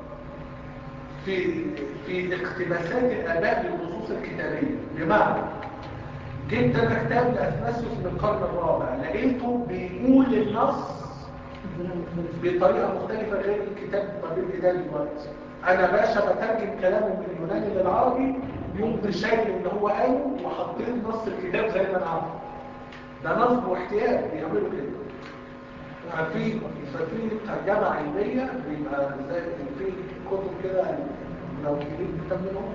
[SPEAKER 1] في في اقتباسات الآباء للنصوص الكتابية بمعنى جبت انا كتاب لأثناسيوس من القرن الرابع لقيته بيقول النص بطريقة مختلفة غير الكتاب ما بين ايديا دلوقتي انا باشا بترجم كلامه من اليوناني للعربي يوم شايل اللي هو قاله وحطيت نص الكتاب زي ما انا عارف ده نصب واحتيال بيعملوا كده ففي ففي ترجمة علمية بيبقى زي في كتب كده لو تجيب كتاب منهم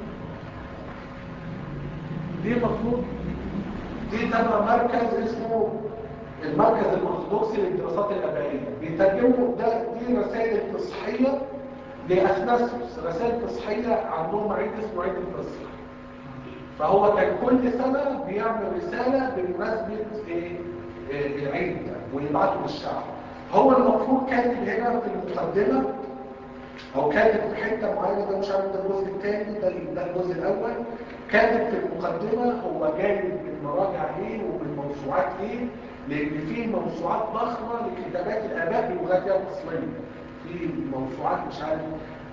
[SPEAKER 1] دي المفروض دي تبع مركز اسمه المركز الأرثوذكسي للدراسات الآبائية بيترجموا ده دي رسائل تصحية لأثناسيوس رسائل تصحية عندهم عيد اسمه عيد الفصح فهو كان كل سنة بيعمل رسالة بمناسبة إيه؟ إيه العيد ده ويبعته للشعب هو المفروض كاتب هنا في المقدمة او كاتب في حته معينه ده مش عارف ده الجزء الثاني ده ده الجزء الاول كاتب في المقدمه هو جايب من مراجع ايه ومن موسوعات ايه لان في موسوعات ضخمه لكتابات الاباء بلغتها الاصليه في موسوعات مش عارف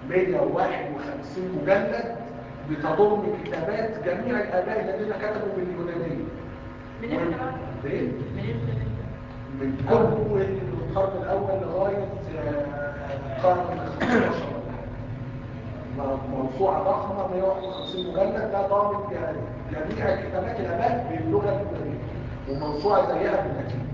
[SPEAKER 1] 151 مجلد بتضم كتابات جميع الاباء الذين كتبوا باليونانيه
[SPEAKER 9] من امتى بقى؟
[SPEAKER 1] إيه؟
[SPEAKER 9] من امتى
[SPEAKER 1] من اول القرن الاول لغايه آه، القرن ال 15 ولا حاجه م- موسوعه ضخمه 151 مجلد ده ضامن يعني جميع كتابات الاباء باللغه اليونانيه وموسوعه زيها باللاتيني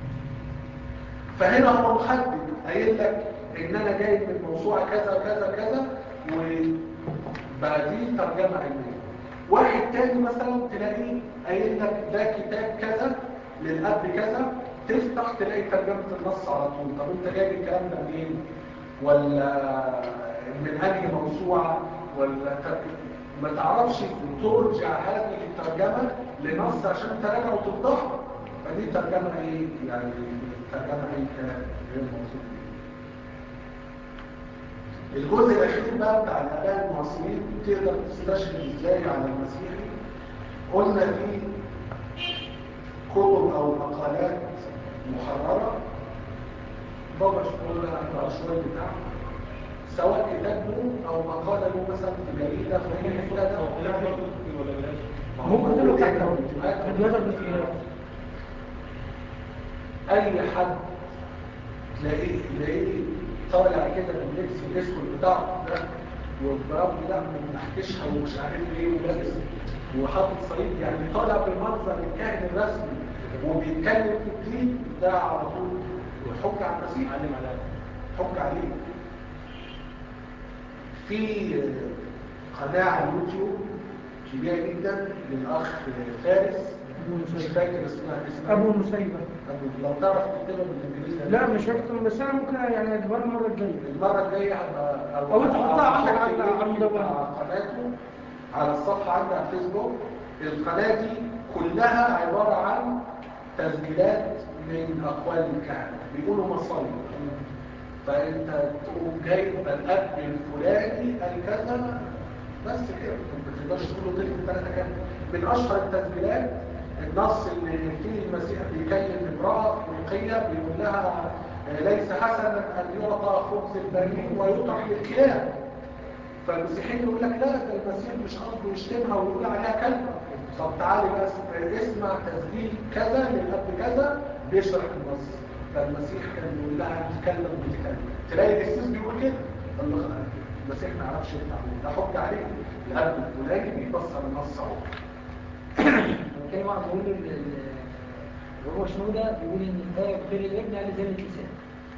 [SPEAKER 1] فهنا هو محدد قايل لك ان انا جايب من موسوعه كذا وكذا كذا وبقى دي ترجمه علميه واحد تاني مثلا تلاقيه قايل لك ده كتاب كذا للاب كذا تفتح تلاقي ترجمه النص على طول طب انت جايب الكلام ده منين ولا من انهي موسوعه ولا ت- ما تعرفش ترجع هذه الترجمه لنص عشان تراجع وتفضحها فدي ترجمه ايه يعني ترجمه ايه كلام غير موثوق فيه. الجزء الاخير بقى بتاع الاباء المعاصرين تقدر تستشهد ازاي على المسيحي قلنا في كتب او مقالات محرره بابا شكولا العشوائي بتاعه سواء كتاب له او مقاله له مثلا في جريده في اي حته
[SPEAKER 7] ولا بلاش
[SPEAKER 2] ممكن تقول له تحت
[SPEAKER 1] فيديوهات
[SPEAKER 2] فيديوهات الفيديوهات
[SPEAKER 1] اي حد تلاقيه تلاقيه طالع كده باللبس الاسود بتاعه ده والبراب ده منحكشها ومش عارف ايه ولابس وحاطط صليب يعني طالع بالمنظر الكاهن الرسمي وبيتكلم في الدين ده على طول حج على المسيح
[SPEAKER 7] علم على
[SPEAKER 1] حج عليه في قناة على اليوتيوب كبيرة جدا للأخ فارس مش فاكر اسمها اسمها
[SPEAKER 2] ابو المسيبه
[SPEAKER 1] أبو- لو تعرف تكتبها بالإنجليزي
[SPEAKER 2] لا مش فاكر بس انا ممكن يعني اجيبها المره الجايه
[SPEAKER 1] المرة الجاية هبقى
[SPEAKER 2] أو أنت حطها عندك
[SPEAKER 1] هحط
[SPEAKER 2] على- على
[SPEAKER 1] اللينك
[SPEAKER 2] المدونة.
[SPEAKER 1] بتاع قناته على الصفحة عندي على الفيسبوك القناة دي كلها عبارة عن تسجيلات من أقوال الكهنة بيقولوا مصايب فأنت تقوم جايب الأب الفلاني قال كذا بس كده ما تقدرش تقول له تلك ثلاثة كام من أشهر التسجيلات النص اللي فيه المسيح بيكلم امرأة أفريقية بيقول لها آه، ليس حسنا أن يعطى خبز البنين ويطرح للكلاب فالمسيحيين يقول لك لا ده المسيح مش قصده يشتمها ويقول عليها كلمة طب تعالي بس اسمع تسجيل كذا للأب كذا بيشرح النص فالمسيح كان بيقول لها تتكلم وتتكلم تلاقي القسيس بيقول كده الله المسيح ما يعرفش يطلع منه ده حج عليه الأب الفلاني بيفسر النص اهو
[SPEAKER 8] كان واحد بيقول ال- ال- هو شنودة بيقول ان الآية بخير الابن قال زي اللسان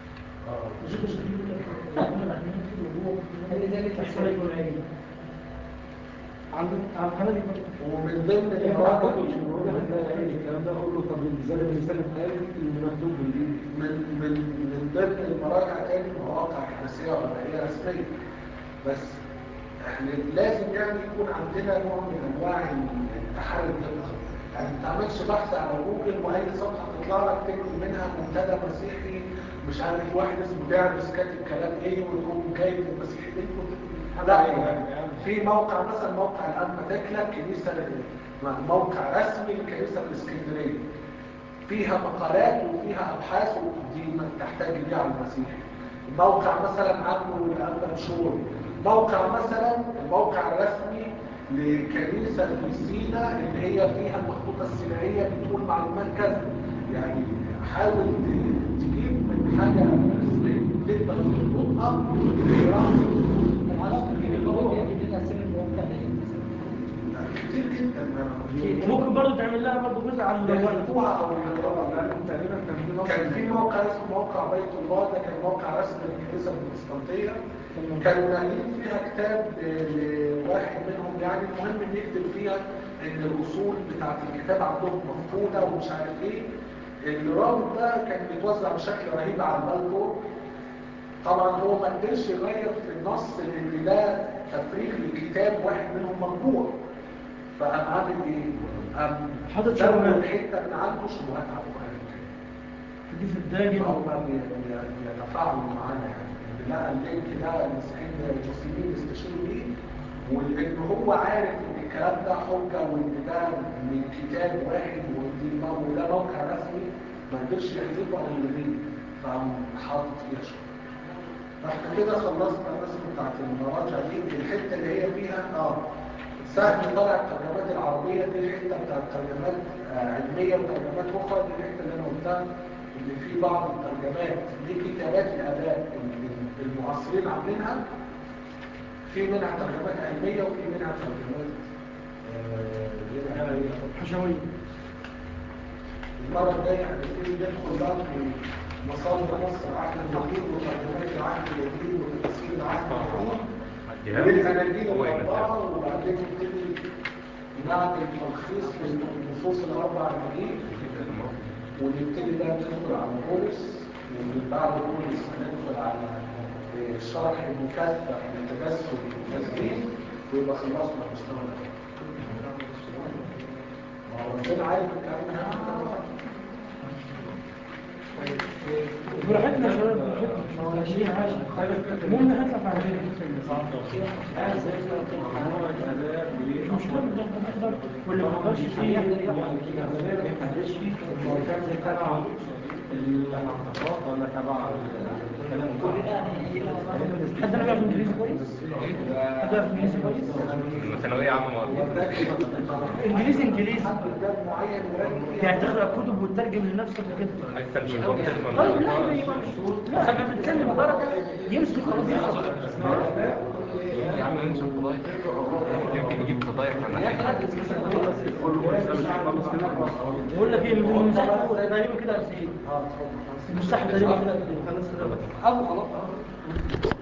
[SPEAKER 8] قال زي اللسان
[SPEAKER 2] عنده على القناه دي برضه
[SPEAKER 1] ومن ضمن المراجع
[SPEAKER 7] الكلام ده اقول له طب ازاي الرساله قال اللي مكتوب بالايد
[SPEAKER 1] من من من ضمن المراجع تاني مواقع حدثيه وغيريه رسميه بس احنا لازم يعني يكون عندنا نوع من انواع التحري الدقه يعني ما تعملش بحث على جوجل واي صفحه تطلع لك تكتب منها منتدى مسيحي مش عارف واحد اسمه داعبس كاتب كلام ايه وتقوم جايب المسيحي ده لا يعني في موقع مثلا موقع الأنبا تكلا كنيسة موقع رسمي للكنيسة الإسكندرية فيها مقالات وفيها أبحاث ودي ما تحتاج ليها على المسيح موقع مثلا عنه الأنبا مشهور موقع مثلا الموقع الرسمي لكنيسة في سينا اللي هي فيها المخطوطة السينائية بتقول معلومات كذا يعني حاول ت- تجيب من حاجة رسمية تقدر تربطها برأس
[SPEAKER 8] العلاقة بين اللغة دي لنا سن الموقع
[SPEAKER 1] كتير جدا ما-
[SPEAKER 2] وممكن برضه تعمل لها برضه جزء عن المدونة
[SPEAKER 1] يحذفوها او يقراها
[SPEAKER 7] لان تقريبا كان في نص
[SPEAKER 1] كان في موقع اسمه موقع بيت الله ده كان موقع رسمي للكنيسه البروتستانتيه كانوا ناقلين فيها كتاب ل- لواحد منهم يعني المهم بيكتب فيها ان الاصول بتاعت الكتاب عندهم مفقوده ومش عارف ايه الرابط ده كان بيتوزع بشكل رهيب على البلكون طبعا هو ما قدرش يغير في النص لان ده تفريغ لكتاب واحد منهم مطبوع فقام عامل ايه؟ قام
[SPEAKER 2] حاطط
[SPEAKER 1] زود
[SPEAKER 2] شبهات.
[SPEAKER 1] حته من عنده شبهات على القران
[SPEAKER 2] دي في الداجن
[SPEAKER 1] هم بيتفاعلوا معانا يعني لقى اللينك ده المسيحيين المسلمين يستشيروا بيه وان هو عارف ان الكلام ده حجه وان ده من كتاب واحد ودي وده موقع رسمي ما قدرش يحذفه او يلغيه فقام حاطط فيها شويه فاحنا كده خلصنا الرسم بتاعت المراجع دي الحته اللي هي فيها اه سهل طلع الترجمات العربيه دي الحته بتاعت ترجمات آه، علميه وترجمات اخرى دي الحته اللي انا قلتها ان في بعض الترجمات دي كتابات الاباء اللي المعاصرين عاملينها في منها ترجمات علميه وفي منها ترجمات آه،
[SPEAKER 2] حشوية
[SPEAKER 1] المرة الجاية هنبتدي ندخل بقى في مصادر مصر العهد الجديد وترجمات العهد الجديد وتفسير العهد الجديد والأناجيل الأربعة وبعدين نبتدي نعمل تلخيص للنصوص الأربع المجيد ونبتدي بقى ندخل على بولس ومن بعد بولس هندخل على شرح المكثف للتجسد والتسجيل ويبقى خلصنا المستوى ده. ما هو ربنا عارف الكلام ده
[SPEAKER 2] براحتنا يا شباب براحتنا ماشيين عادي المهم نطلع في عندنا مش مشكلة نقدر واللي ما نقدرش فيه
[SPEAKER 7] ولا تبع الكلام
[SPEAKER 2] حد انا بيعرف انجليزي كويس؟ حد بيعرف انجليزي كويس؟
[SPEAKER 6] ثانوية عامة ما
[SPEAKER 2] انجليزي انجليزي
[SPEAKER 1] بلاد معين وركز
[SPEAKER 2] يعني تقرا كتب وتترجم لنفسك وكده
[SPEAKER 6] عايز ترجم كتب
[SPEAKER 2] طيب لا ما يبقاش لا احنا بنتكلم درجه يمسك خلاص يحفظ
[SPEAKER 6] يا عم ننشر فضايح يمكن نجيب فضايح عن
[SPEAKER 2] بقول لك ايه المساحه تقريبا كده 40 المساحه تقريبا كده 40 خلاص كده ابو خلاص